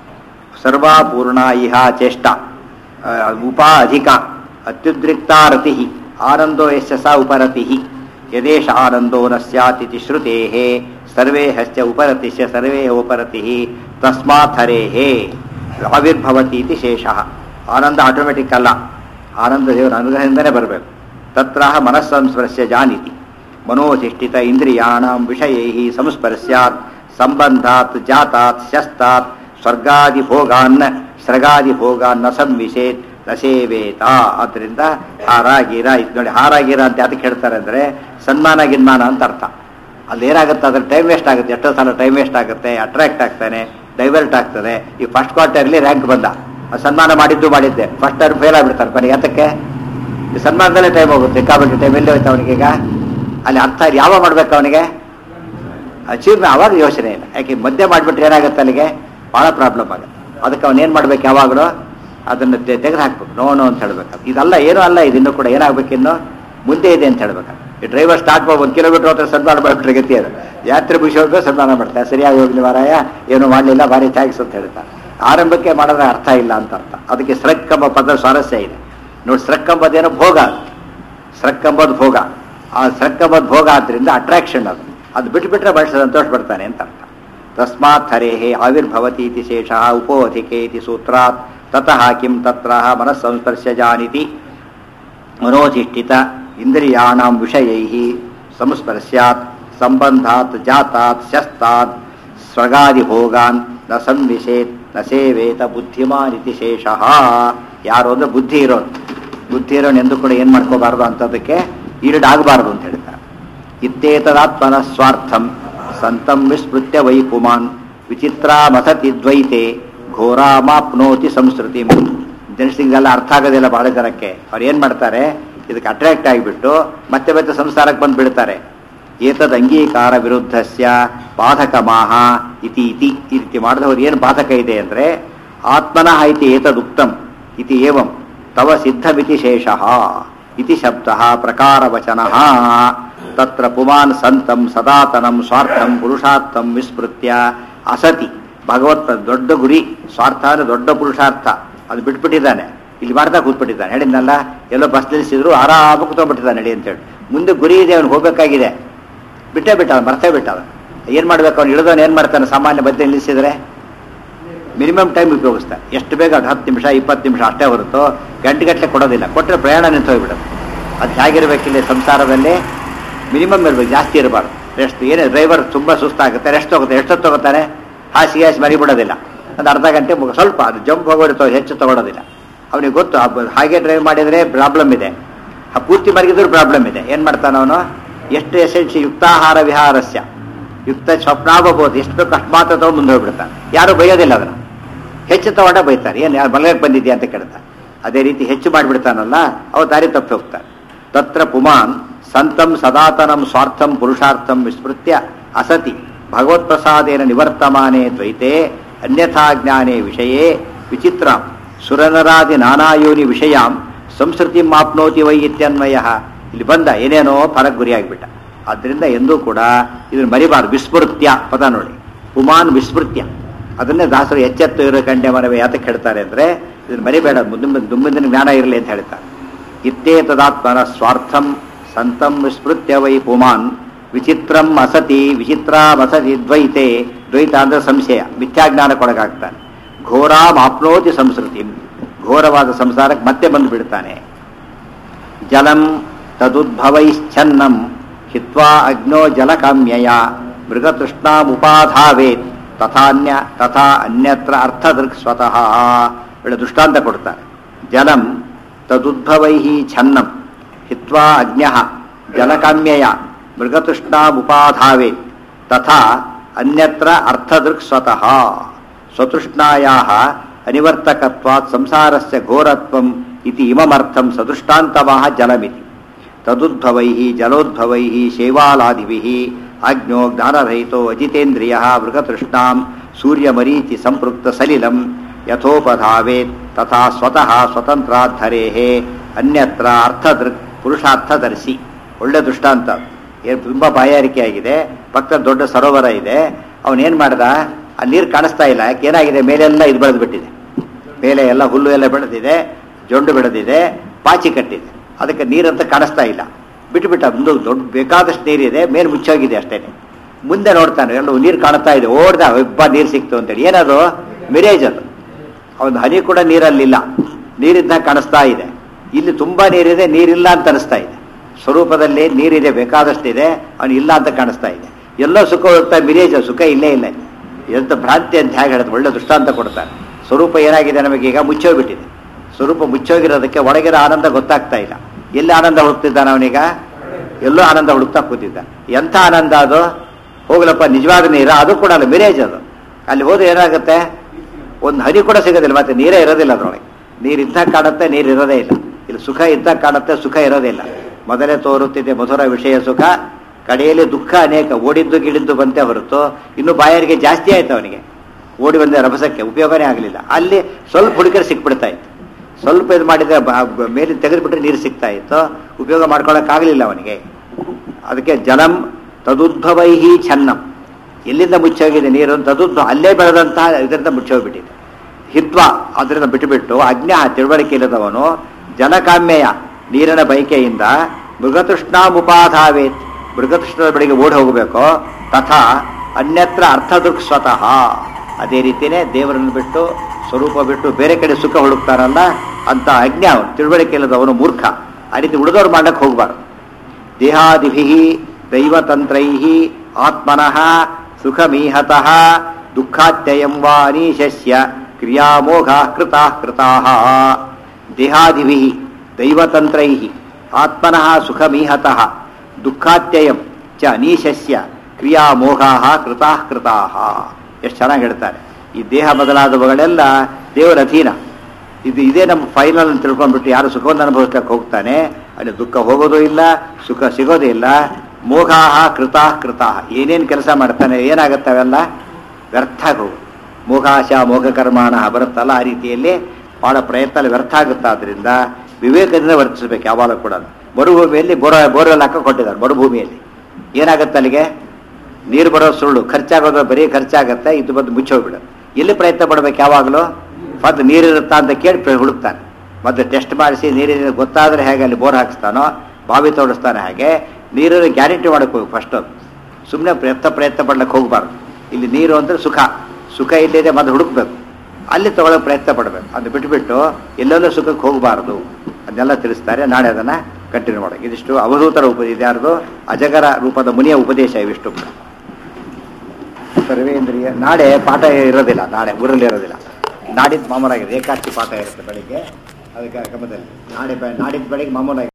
ಸರ್ವಾ ಪೂರ್ಣ ಇಹ ಚೇಷ್ಟ ಆ, ಉಪಾ ಅಧಿಕ ಅತ್ಯುದ್ರಿಕ್ತಾ ರತಿ ಆನಂದೋ ಯಶ ಸ ಉಪರತಿ ಯದೇಶ ಆನಂದೋ ನ ಸ್ಯಾತಿಥಿ ಶ್ರುತೇ ಸರ್ವೇ ಹಶ್ಚ ಉಪರತಿಶ್ಚ ಸರ್ವೇ ಉಪರತಿ ತಸ್ಮಾತ್ ಹರೇಹೇ ಆವಿರ್ಭವತಿ ಇತಿ ಶೇಷ ಆನಂದ ಆಟೋಮೆಟಿಕ್ ಅಲ್ಲ ಆನಂದ ದೇವರ ಅನುಗ್ರಹದಿಂದನೇ ಬರಬೇಕು ತತ್ರ ಮನಸ್ಸಂಸ್ಪರ್ಶ್ಯ ಜಾನಿತಿ ಮನೋಧಿಷ್ಠಿತ ಇಂದ್ರಿಯಾಣಂ ವಿಷಯೈ ಸಂಸ್ಪರ್ಶ್ಯಾತ್ ಸಂಬಂಧಾತ್ ಜಾತಾತ್ ಶಸ್ತಾತ್ ಸ್ವರ್ಗಾದಿ ಭೋಗಾನ್ ಸೃಗಾದಿ ಭೋಗಾನ್ ನ ಸಂವಿಷೇತ್ ನ ಸೇವೇತ ಆದ್ರಿಂದ ಹಾರ ಗೀರ ಇದು ನೋಡಿ ಹಾರ ಗೀರ ಅಂತ ಯಾತಕ್ಕೆ ಹೇಳ್ತಾರೆ ಅಂದ್ರೆ ಸನ್ಮಾನ ಗಿನ್ಮಾನ ಅಂತ ಅರ್ಥ ಅಲ್ಲಿ ಏನಾಗುತ್ತೆ ಅದ್ರ ಟೈಮ್ ವೇಸ್ಟ್ ಆಗುತ್ತೆ ಎಷ್ಟೋ ಸಲ ಟೈಮ್ ವೇಸ್ಟ್ ಆಗುತ್ತೆ ಅಟ್ರಾಕ್ಟ್ ಆಗ್ತಾನೆ ಡೈವರ್ಟ್ ಆಗ್ತದೆ ಈ ಫಸ್ಟ್ ಕ್ವಾರ್ಟರ್ಲಿ ರ್ಯಾಂಕ್ ಬಂದ ಆ ಸನ್ಮಾನ ಮಾಡಿದ್ದು ಮಾಡಿದ್ದೆ ಫಸ್ಟ್ ಟರ್ಮ್ ಫೇಲ್ ಆಗ್ಬಿಡ್ತಾರೆ ಬನ್ನಿ ಯಾತಕ್ಕೆ ಈ ಸನ್ಮಾನದಲ್ಲೇ ಟೈಮ್ ಹೋಗುತ್ತೆ ಸಿಕ್ಕಾಬಿಟ್ಟು ಟೈಮ್ ಎಲ್ಲಿ ಹೋಯ್ತು ಅವನಿಗೆ ಈಗ ಅಲ್ಲಿ ಅರ್ಥ ಯಾವಾಗ ಮಾಡ್ಬೇಕು ಅವನಿಗೆ ಅಚೀವ್ ಅವಾಗ ಯೋಚನೆ ಇಲ್ಲ ಯಾಕೆ ಮಧ್ಯೆ ಮಾಡಿಬಿಟ್ರೆ ಏನಾಗುತ್ತೆ ಅಲ್ಲಿಗೆ ಭಾಳ ಪ್ರಾಬ್ಲಮ್ ಆಗುತ್ತೆ ಅದಕ್ಕೆ ಅವನು ಏನು ಮಾಡ್ಬೇಕು ಯಾವಾಗಲೂ ಅದನ್ನು ತೆಗೆದು ಹಾಕ್ಬೇಕು ನೋ ನೋ ಅಂತ ಹೇಳ್ಬೇಕು ಇದಲ್ಲ ಏನೂ ಅಲ್ಲ ಇದಿನ್ನೂ ಕೂಡ ಏನಾಗಬೇಕಿನ್ನು ಮುಂದೆ ಇದೆ ಅಂತ ಹೇಳ್ಬೇಕು ಈ ಡ್ರೈವರ್ ಸ್ಟಾರ್ಟ್ ಮಾಡಿ ಒಂದು ಕಿಲೋಮೀಟರ್ ಹೋದ್ರೆ ಸನ್ಮಾನ ಮಾಡಿಬಿಟ್ರೆ ಗತಿ ಅದು ಯಾತ್ರೆ ಮುಗಿಸೋದು ಸನ್ಮಾನ ಮಾಡ್ತಾರೆ ಸರಿಯಾಗಿ ಹೋಗ್ಲಿ ಮಾರಾಯ ಏನು ಮಾಡಲಿಲ್ಲ ಭಾರಿ ಥ್ಯಾಂಕ್ಸ್ ಅಂತ ಹೇಳ್ತಾರೆ ಆರಂಭಕ್ಕೆ ಮಾಡೋದ್ರ ಅರ್ಥ ಇಲ್ಲ ಅಂತ ಅರ್ಥ ಅದಕ್ಕೆ ಸ್ರಕ್ ಎಂಬ ಪದ ಸ್ವಾರಸ್ಯ ಇದೆ ನೋಡಿ ಸ್ರಕ್ ಎಂಬುದೇನೋ ಭೋಗ ಅದು. ಸ್ರಕ್ ಎಂಬುದು ಭೋಗ ಆ ಸ್ರಕ್ ಎಂಬುದು ಭೋಗ ಆದ್ರಿಂದ ಅಟ್ರಾಕ್ಷನ್ ಅದು ಅದು ಬಿಟ್ಬಿಟ್ರೆ ಮನುಷ್ಯ ಸಂತೋಷ ಪಡ್ತಾನೆ ಅಂತ ಅರ್ಥ ತಸ್ಮಾತ್ ಹರೇಹೇ ಆವಿರ್ಭವತಿ ಇತಿ ಶೇಷ ಉಪೋಧಿಕೆ ಇತಿ ಸೂತ್ರಾತ್ ತತಃ ಕಿಂ ತತ್ರ ಮನಸ್ಸಂಸ್ಪರ್ಶ ಜಾನಿತಿ ಮನೋಧಿಷ್ಠಿತ ಇಂದ್ರಿಯಾಣಾಂ ವಿಷಯೈ ಸಂಸ್ಪರ್ಶ್ಯಾತ್ ಸಂಬಂಧಾತ್ ಜಾತಾತ್ ಶಸ್ತಾತ್ ಸ್ವರ್ಗಾದಿ ಭೋಗಾನ್ ನ ಸಂವಿಷೇತ್ ನ ಸೇವೇತ ಬುದ್ಧಿಮಾನ್ ಇತಿ ಶೇಷಃ ಯಾರು ಅಂದ್ರೆ ಬುದ್ಧಿ ಇರೋನು ಬುದ್ಧಿ ಇರೋನು ಎಂದು ಕೂಡ ಏನ್ ಮಾಡ್ಕೋಬಾರ್ದು ಅಂತದಕ್ಕೆ ಈಡಾಗಬಾರದು ಅಂತ ಹೇಳ್ತಾರೆ ಇತ್ತೇತದಾತ್ಮನ ಸ್ವಾರ್ಥಂ ಸಂತಂ ವಿಸ್ಮೃತ್ಯ ವೈ ಪುಮಾನ್ ವಿಚಿತ್ರಾಮಸತಿ ದ್ವೈತೆ ಘೋರಾಮಾಪ್ನೋತಿ ಸಂಸ್ಕೃತಿ ಜನಸಿಗೆಲ್ಲ ಅರ್ಥ ಆಗೋದಿಲ್ಲ ಬಹಳ ಜನಕ್ಕೆ ಅವ್ರು ಏನ್ ಮಾಡ್ತಾರೆ ಇದಕ್ಕೆ ಅಟ್ರಾಕ್ಟ್ ಆಗಿಬಿಟ್ಟು ಮತ್ತೆ ಮತ್ತೆ ಸಂಸಾರಕ್ಕೆ ಬಂದು ಬಿಡ್ತಾರೆ ಏತದ್ ಅಂಗೀಕಾರ ವಿರುದ್ಧಸ್ಯ ಬಾಧಕ ಮಾಹ ಇತಿ ಇತಿ ಈ ರೀತಿ ಮಾಡಿದವರು ಏನು ಬಾಧಕ ಇದೆ ಅಂದರೆ ಆತ್ಮನಃ ಇತಿ ಏತದುಕ್ತಂ ಇತಿ ಏವಂ ತವ ಸಿದ್ಧಮಿತಿ ಶೇಷಃ ಇತಿ ಶಬ್ದ ಪ್ರಕಾರವಚನ ತತ್ರ ಪುಮಾನ್ ಸಂತಂ ಸದಾತನಂ ಸ್ವಾರ್ಥಂ ಪುರುಷಾರ್ಥಂ ವಿಸ್ಮೃತ್ಯ ಅಸತಿ ಭಗವತ್ ದೊಡ್ಡ ಗುರಿ ಸ್ವಾರ್ಥ ಅಂದ್ರೆ ದೊಡ್ಡ ಪುರುಷಾರ್ಥ ಅದು ಬಿಟ್ಬಿಟ್ಟಿದ್ದಾನೆ ಇಲ್ಲಿ ಮಾಡ್ತಾ ಕೂತ್ಬಿಟ್ಟಿದ್ದಾನೆ ಹೇಳಿದ್ನಲ್ಲ ಎಲ್ಲೋ ಬಸ್ ನಿಲ್ಲಿಸಿದ್ರು ಆರಾಮಾಗಿ ಕೂತ್ಕೊಂಡ್ಬಿಟ್ಟಿದ್ದಾನೆ ನಡಿ ಅಂತೇಳಿ ಮುಂದೆ ಗುರಿ ಇದೆ ಅವ್ನು ಹೋಗ್ಬೇಕಾಗಿದೆ ಬಿಟ್ಟೇ ಬಿಟ್ಟ ಅವ್ನು ಮರ್ತೇ ಬಿಟ್ಟ ಅವನು ಏನು ಮಾಡ್ಬೇಕು ಅವ್ನು ಇಳಿದವನು ಏನು ಮಾಡ್ತಾನೆ ಸಾಮಾನ್ಯ ಮಧ್ಯೆ ನಿಲ್ಲಿಸಿದ್ರೆ ಮಿನಿಮಮ್ ಟೈಮ್ ಉಪಯೋಗಿಸ್ತಾರೆ ಎಷ್ಟು ಬೇಗ ಅದು ಹತ್ತು ನಿಮಿಷ ಇಪ್ಪತ್ತು ನಿಮಿಷ ಅಷ್ಟೇ ಹೊರತು ಗಂಟೆಗಟ್ಟಲೆ ಕೊಡೋದಿಲ್ಲ ಕೊಟ್ಟರೆ ಪ್ರಯಾಣ ನಿಂತು ಹೋಗ್ಬಿಡೋದು ಅದು ಹೇಗಿರ್ಬೇಕಿಲ್ಲ ಸಂಸಾರದಲ್ಲಿ ಮಿನಿಮಮ್ ಇರಬೇಕು ಜಾಸ್ತಿ ಇರಬಾರ್ದು ರೆಸ್ಟ್ ಏನೇ ಡ್ರೈವರ್ ತುಂಬ ಸುಸ್ತಾಗುತ್ತೆ ರೆಸ್ಟ್ ತಗೋತಾರೆ ಎಷ್ಟೊತ್ತು ತಗೋತಾನೆ ಹಾಸಿಗೆ ಹಾಸಿ ಮರಿಬಿಡೋದಿಲ್ಲ ಒಂದು ಅರ್ಧ ಗಂಟೆ ಮುಗ ಸ್ವಲ್ಪ ಅದು ಜಂಪ್ ಹೋಗೋದು ಹೆಚ್ಚು ತಗೊಳ್ಳೋದಿಲ್ಲ ಅವನಿಗೆ ಗೊತ್ತು ಆ ಬ- ಹಾಗೆ ಡ್ರೈವ್ ಮಾಡಿದರೆ ಪ್ರಾಬ್ಲಮ್ ಇದೆ ಆ ಪೂರ್ತಿ ಮಲಗಿದ್ರು ಪ್ರಾಬ್ಲಮ್ ಇದೆ ಏನು ಮಾಡ್ತಾನೆ ಅವನು ಎಷ್ಟು ಎಸೆನ್ಸಿ ಯುಕ್ತಾಹಾರ ವಿಹಾರಸ್ಯ ಯುಕ್ತ ಸ್ವಪ್ನಾಭಬೋದು ಎಷ್ಟು ಬೇಕು ಅಷ್ಟು ಮಾತ್ರ ತಗೊಂಡು ಮುಂದೆ ಹೋಗ್ಬಿಡ್ತಾನೆ ಯಾರು ಬೈಯೋದಿಲ್ಲ ಅದನ್ನು ಹೆಚ್ಚು ತಗೊಂಡ ಬೈತಾರೆ ಏನು ಯಾರು ಮಲಗಕ್ಕೆ ಬಂದಿದ್ಯಾ ಅಂತ ಕೇಳ್ತಾರೆ ಅದೇ ರೀತಿ ಹೆಚ್ಚು ಮಾಡಿಬಿಡ್ತಾನಲ್ಲ ಅವ ದಾರಿ ತಪ್ಪಿ ಹೋಗ್ತಾರೆ ತತ್ರ ಪುಮಾನ್ ಸಂತಂ ಸದಾತನಂ ಸ್ವಾರ್ಥಂ ಪುರುಷಾರ್ಥಂ ವಿಸ್ಮೃತ್ಯ ಅಸತಿ ಭಗವತ್ಪ್ರಸಾದೇನ ನಿವರ್ತಮಾನೆ ದ್ವೈತೆ ಅನ್ಯಥಾ ಜ್ಞಾನೇ ವಿಷಯೇ ವಿಚಿತ್ರ ಸುರನರಾದಿ ನಾನಾಯೋನಿ ವಿಷಯಾಂ ಸಂಸ್ಕೃತಿ ಮಾಪ್ನೋತಿ ವೈ ಇತ್ಯನ್ವಯ ಇಲ್ಲಿ ಬಂದ ಏನೇನೋ ಫಲಕ್ ಗುರಿಯಾಗಿಬಿಟ್ಟ ಆದ್ದರಿಂದ ಎಂದೂ ಕೂಡ ಇದನ್ನು ಮರಿಬಾರ್ದು ವಿಸ್ಮೃತ್ಯ ಪದ ನೋಡಿ ಪುಮಾನ್ ವಿಸ್ಮೃತ್ಯ ಅದನ್ನೇ ದಾಸರು ಎಚ್ಚೆತ್ತು ಇರೋ ಕಂಡೆ ಮನವೇ ಯಾತಕ್ಕೆ ಹೇಳ್ತಾರೆ ಅಂದರೆ ಇದನ್ನು ಮರಿಬೇಡ ಮುಂದಿನ ದುಂಬಿನ ಜ್ಞಾನ ಇರಲಿ ಅಂತ ಹೇಳ್ತಾರೆ ಇತ್ತೇತದಾತ್ಮನ ಸ್ವಾರ್ಥಂ ಸಂತಂ ವಿಸ್ಮೃತ್ಯ ವೈ ಪುಮಾನ್ ವಿಚಿತ್ರಂ ಅಸತಿ ವಿಚಿತ್ರಾಮಸತಿ ದ್ವೈತೆ ದ್ವೈತ ಅಂದ್ರೆ ಸಂಶಯ ಮಿಥ್ಯಾಜ್ಞಾನಕ್ಕೊಳಗಾಗ್ತಾನೆ ಘೋರಾಮ್ ಆಪ್ನೋತಿ ಸಂಸ್ಕೃತಿ ಘೋರವಾದ ಸಂಸಾರಕ್ಕೆ ಮತ್ತೆ ಬಂದು ಬಿಡ್ತಾನೆ ಜಲಂ ತದುದ್ಭವೈಶ್ಚನ್ನಂ ಹಿತ್ವಾ ಅಗ್ನೋ ಜಲಕಾಮ್ಯಯ ಮೃಗತೃಷ್ಣಾಮುಪಾಧಾವೇತ್ ತಥಾನ್ಯ ತಥಾ ಅನ್ಯತ್ರ ಅರ್ಥದೃಕ್ ಸ್ವತಃ ಒಳ್ಳೆ ದೃಷ್ಟಾಂತ ಕೊಡ್ತಾರೆ ಜಲಂ ತದುದ್ಭವೈ ಛನ್ನಂ ಹಿತ್ವಾ ಅಗ್ನ್ಯ ಜಲಕಾಮ್ಯಯ ಮೃಗತೃಷ್ಣಾಮುಪಾಧಾವೇತ್ ತಥಾ ಅನ್ಯತ್ರ ಅರ್ಥದೃಕ್ ಸ್ವತಃ ಸ್ವತೃಷ್ಣಾಯಾ ಅನಿವರ್ತಕತ್ವಾತ್ ಸಂಸಾರಸ್ಯ ಘೋರತ್ವಂ ಇತಿ ಇಮಮರ್ಥಂ ಸದೃಷ್ಟಾಂತಮಃ ಜಲಮಿತಿ ತದುದ್ಭವೈ ಜಲೋದ್ಭವೈ ಶೈವಾಲಾದಿಭಿ ಅಗ್ನೋ ಜ್ಞಾನರಹಿತೋ ಅಜಿತೇಂದ್ರಿಯ ಮೃಗತೃಷ್ಣಾಂ ಸೂರ್ಯಮರೀಚಿ ಸಂಪೃಕ್ತ ಸಲಿಲಂ ಯಥೋಪಧಾವೇತ್ ತಥಾ ಸ್ವತಃ ಸ್ವತಂತ್ರಾಧರೇ ಅನ್ಯತ್ರ ಅರ್ಥದೃಕ್ ಪುರುಷಾರ್ಥದರ್ಶಿ ಒಳ್ಳೆ ದೃಷ್ಟಾಂತ ಏನು ತುಂಬ ಬಾಯಾರಿಕೆ ಆಗಿದೆ ಪಕ್ಕದ ದೊಡ್ಡ ಸರೋವರ ಇದೆ ಅವನೇನು ಮಾಡ್ದ ಆ ನೀರು ಕಾಣಿಸ್ತಾ ಇಲ್ಲ ಯಾಕೆ ಏನಾಗಿದೆ ಮೇಲೆಲ್ಲ ಇದು ಬೆಳೆದು ಬಿಟ್ಟಿದೆ ಮೇಲೆ ಎಲ್ಲ ಹುಲ್ಲು ಎಲ್ಲ ಬೆಳೆದಿದೆ ಜೊಂಡು ಬೆಳೆದಿದೆ ಪಾಚಿ ಕಟ್ಟಿದೆ ಅದಕ್ಕೆ ನೀರಂತ ಕಾಣಿಸ್ತಾ ಇಲ್ಲ ಬಿಟ್ಟುಬಿಟ್ಟ ಒಂದು ದೊಡ್ಡ ಬೇಕಾದಷ್ಟು ನೀರಿದೆ ಮೇಲೆ ಮುಚ್ಚೋಗಿದೆ ಅಷ್ಟೇ ಮುಂದೆ ನೋಡ್ತಾನೆ ಎಲ್ಲ ನೀರು ಕಾಣ್ತಾ ಇದೆ ಓಡ್ದ ಒಬ್ಬ ನೀರು ಸಿಕ್ತು ಅಂತೇಳಿ ಏನದು ಮಿರೇಜ್ ಅದು ಒಂದು ಹನಿ ಕೂಡ ನೀರಲ್ಲಿಲ್ಲ ನೀರಿದ್ದ ಕಾಣಿಸ್ತಾ ಇದೆ ಇಲ್ಲಿ ತುಂಬಾ ನೀರಿದೆ ನೀರಿಲ್ಲ ಅಂತ ಅನಿಸ್ತಾ ಇದೆ ಸ್ವರೂಪದಲ್ಲಿ ನೀರಿದೆ ಬೇಕಾದಷ್ಟಿದೆ ಅವನು ಇಲ್ಲ ಅಂತ ಕಾಣಿಸ್ತಾ ಇದೆ ಎಲ್ಲೋ ಸುಖ ಹೋಗ್ತಾ ಮಿರೇಜ್ ಸುಖ ಇಲ್ಲೇ ಇಲ್ಲ ಎಂತ ಭ್ರಾಂತಿ ಅಂತ ಹೇಗೆ ಹೇಳುತ್ತೆ ಒಳ್ಳೆ ದೃಷ್ಟಾಂತ ಕೊಡ್ತಾರೆ ಸ್ವರೂಪ ಏನಾಗಿದೆ ನಮಗೀಗ ಮುಚ್ಚೋಗ್ಬಿಟ್ಟಿದೆ ಸ್ವರೂಪ ಮುಚ್ಚೋಗಿರೋದಕ್ಕೆ ಒಳಗಿರೋ ಆನಂದ ಗೊತ್ತಾಗ್ತಾ ಇಲ್ಲ ಎಲ್ಲಿ ಆನಂದ ಹುಡುಕ್ತಿದ್ದಾನೆ ಅವನೀಗ ಎಲ್ಲೋ ಆನಂದ ಹುಡುಕ್ತಾ ಕೂತಿದ್ದ ಎಂಥ ಆನಂದ ಅದು ಹೋಗ್ಲಪ್ಪ ನಿಜವಾದ ನೀರ ಅದು ಕೂಡ ಅಲ್ಲ ಮಿರೇಜ್ ಅದು ಅಲ್ಲಿ ಹೋದ್ರೆ ಏನಾಗುತ್ತೆ ಒಂದು ಹನಿ ಕೂಡ ಸಿಗೋದಿಲ್ಲ ಮತ್ತೆ ನೀರೇ ಇರೋದಿಲ್ಲ ಅದರೊಳಗೆ ನೀರು ಇದ್ದಾಗ ಕಾಣುತ್ತೆ ನೀರು ಇರೋದೇ ಇಲ್ಲ ಇಲ್ಲಿ ಸುಖ ಇದ್ದಾಗ ಕಾಣುತ್ತೆ ಸುಖ ಇರೋದಿಲ್ಲ ಮೊದಲೇ ತೋರುತ್ತಿದೆ ಮಧುರ ವಿಷಯ ಸುಖ ಕಡೆಯಲ್ಲಿ ದುಃಖ ಅನೇಕ ಓಡಿದ್ದು ಗಿಡಿದ್ದು ಬಂತೆ ಹೊರತು ಇನ್ನು ಬಾಯಾರಿಗೆ ಜಾಸ್ತಿ ಆಯ್ತು ಅವನಿಗೆ ಓಡಿ ಬಂದ ರಭಸಕ್ಕೆ ಉಪಯೋಗನೇ ಆಗಲಿಲ್ಲ ಅಲ್ಲಿ ಸ್ವಲ್ಪ ಹುಡುಗರು ಸಿಕ್ಬಿಡ್ತಾ ಇತ್ತು ಸ್ವಲ್ಪ ಇದು ಮಾಡಿದ್ರೆ ಬ- ಮೇಲೆ ತೆಗೆದುಬಿಟ್ರೆ ನೀರು ಸಿಗ್ತಾ ಇತ್ತು ಉಪಯೋಗ ಮಾಡ್ಕೊಳಕ್ಕಾಗಲಿಲ್ಲ ಅವನಿಗೆ ಅದಕ್ಕೆ ಜಲಂ ತದುದ್ಭವೈಹಿ ಛನ್ನಂ ಎಲ್ಲಿಂದ ಮುಚ್ಚೋಗಿದೆ ನೀರು ತದುದ್ಭವ ಅಲ್ಲೇ ಬೆಳೆದಂತಹ ಇದರಿಂದ ಮುಚ್ಚೋಗ್ಬಿಟ್ಟಿದೆ ಹಿತ್ವ ಅದರಿಂದ ಬಿಟ್ಟುಬಿಟ್ಟು ಅಜ್ಞ ತಿಳುವಳಿಕೆ ಇಲ್ಲದವನು ಜಲಕಾಮ್ಯಯ ನೀರಿನ ಬಯಕೆಯಿಂದ ಮೃಗತೃಷ್ಣಾಮುಪಾಧಾವೇತ್ ಮೃಗತೃಷ್ಣದ ಬಳಿಗೆ ಓಡಿ ಹೋಗಬೇಕು ತಥಾ ಅನ್ಯತ್ರ ಅರ್ಥದೃಕ್ ಸ್ವತಃ ಅದೇ ರೀತಿಯೇ ದೇವರನ್ನು ಬಿಟ್ಟು ಸ್ವರೂಪ ಬಿಟ್ಟು ಬೇರೆ ಕಡೆ ಸುಖ ಹುಡುಕ್ತಾರಲ್ಲ ಅಂತ ಅಜ್ಞ ಅವನು ತಿಳುವಳಿಕೆ ಇಲ್ಲದವನು ಮೂರ್ಖ ಆ ರೀತಿ ಉಳಿದವ್ರು ಮಾಡಕ್ಕೆ ಹೋಗ್ಬಾರ್ದು ದೇಹಾದಿಭಿ ದೈವತಂತ್ರೈ ಆತ್ಮನಃ ಸುಖಮೀಹತಃ ದುಃಖಾತ್ಯಯಂ ವಾ ಅನೀಶಸ್ಯ ಕ್ರಿಯಾಮೋಘ ಕೃತಾ ಕೃತಾ ದೇಹಾದಿಭಿ ದೈವತಂತ್ರೈ ಆತ್ಮನಃ ಸುಖಮೀಹತಃ ದುಃಖಾತ್ಯಯಂ ಚ ಅನೀಶಸ್ಯ ಕ್ರಿಯಾಮೋಘಾ ಕೃತಾ ಕೃತಾ ಎಷ್ಟು ಚೆನ್ನಾಗಿ ಹೇಳ್ತಾರೆ ಈ ದೇಹ ಬದಲಾದವುಗಳೆಲ್ಲ ದೇವರ ಅಧೀನ ಇದು ಇದೇ ನಮ್ಮ ಫೈನಲ್ ಅಂತ ತಿಳ್ಕೊಂಡ್ಬಿಟ್ಟು ಯಾರು ಸುಖವನ್ನು ಅನುಭವಿಸ್ಲಿಕ್ಕೆ ಹೋಗ್ತಾನೆ ಅಲ್ಲಿ ದುಃಖ ಹೋಗೋದು ಇಲ್ಲ ಸುಖ ಸಿಗೋದು ಇಲ್ಲ ಮೋಘಾಹ ಕೃತಾ ಕೃತಾಹ ಏನೇನು ಕೆಲಸ ಮಾಡ್ತಾನೆ ಏನಾಗುತ್ತೆ ಅವೆಲ್ಲ ವ್ಯರ್ಥ ಆಗೋವು ಮೋಘಾಶ ಮೋಘ ಕರ್ಮಾಣ ಬರುತ್ತಲ್ಲ ಆ ರೀತಿಯಲ್ಲಿ ಭಾಳ ಪ್ರಯತ್ನ ಅಲ್ಲಿ ವ್ಯರ್ಥ ಆಗುತ್ತೆ ಆದ್ರಿಂದ ವಿವೇಕದಿಂದ ವರ್ತಿಸಬೇಕು ಯಾವಾಗಲೂ ಕೂಡ ಮರುಭೂಮಿಯಲ್ಲಿ ಬೋರ ಬೋರ್ವೆಲ್ ಹಾಕಿ ಕೊಟ್ಟಿದ್ದಾರೆ ಮರುಭೂಮಿಯಲ್ಲಿ ಏನಾಗುತ್ತೆ ಅಲ್ಲಿಗೆ ನೀರು ಬರೋ ಸುಳ್ಳು ಖರ್ಚಾಗೋದು ಬರೀ ಖರ್ಚಾಗತ್ತೆ ಇದು ಬಂದು ಮುಚ್ಚೋಗ್ಬಿಡು ಎಲ್ಲಿ ಪ್ರಯತ್ನ ಪಡ್ಬೇಕು ಯಾವಾಗಲೂ ಮತ್ತು ನೀರಿರುತ್ತಾ ಅಂತ ಕೇಳಿ ಪ್ರ- ಹುಡುಕ್ತಾನೆ ಮತ್ತೆ ಟೆಸ್ಟ್ ಮಾಡಿಸಿ ನೀರಿನ ಗೊತ್ತಾದರೆ ಹೇಗೆ ಅಲ್ಲಿ ಬೋರ್ ಹಾಕಿಸ್ತಾನೋ ಬಾವಿ ತೋಡಿಸ್ತಾನೆ ಹಾಗೆ ನೀರನ್ನು ಗ್ಯಾರಂಟಿ ಮಾಡಕ್ಕೆ ಹೋಗಿ ಫಸ್ಟ್ ಸುಮ್ಮನೆ ಪ್ರಯತ್ನ ಪ್ರಯತ್ನ ಪಡ್ಲಿಕ್ಕೆ ಹೋಗಬಾರ್ದು ಇಲ್ಲಿ ನೀರು ಅಂದರೆ ಸುಖ ಸುಖ ಇಲ್ಲಿದೆ ಮತ್ತೆ ಹುಡುಕ್ಬೇಕು ಅಲ್ಲಿ ತಗೊಳ್ಳೋಕೆ ಪ್ರಯತ್ನ ಪಡಬೇಕು ಅದು ಬಿಟ್ಬಿಟ್ಟು ಎಲ್ಲೆಲ್ಲೋ ಸುಖಕ್ಕೆ ಹೋಗಬಾರ್ದು ಅದನ್ನೆಲ್ಲ ತಿಳಿಸ್ತಾರೆ ನಾಳೆ ಅದನ್ನು ಕಂಟಿನ್ಯೂ ಮಾಡೋಕೆ ಇದಿಷ್ಟು ಅವಧೂತರ ಉಪ ಇದ್ಯಾರ್ದು ಅಜಗರ ರೂಪದ ಮುನಿಯ ಉಪದೇಶ ಇವಿಷ್ಟು ಕೂಡ ಸರ್ವೇಂದ್ರಿಯ ನಾಳೆ ಪಾಠ ಇರೋದಿಲ್ಲ ನಾಳೆ ಊರಲ್ಲಿ ಇರೋದಿಲ್ಲ ನಾಡಿದ್ದು ಮಾಮೂಲಾಗಿದೆ ಏಕಾದಶಿ ಪಾಠ ಇರುತ್ತೆ ಬೆಳಿಗ್ಗೆ ಅದಕ್ಕೆ ಕ್ರಮದಲ್ಲಿ ನಾಳೆ ಬೆ- ನಾಡಿದ್ದು ಬೆಳಿಗ್ಗೆ ಮಾಮೂಲಾಗಿ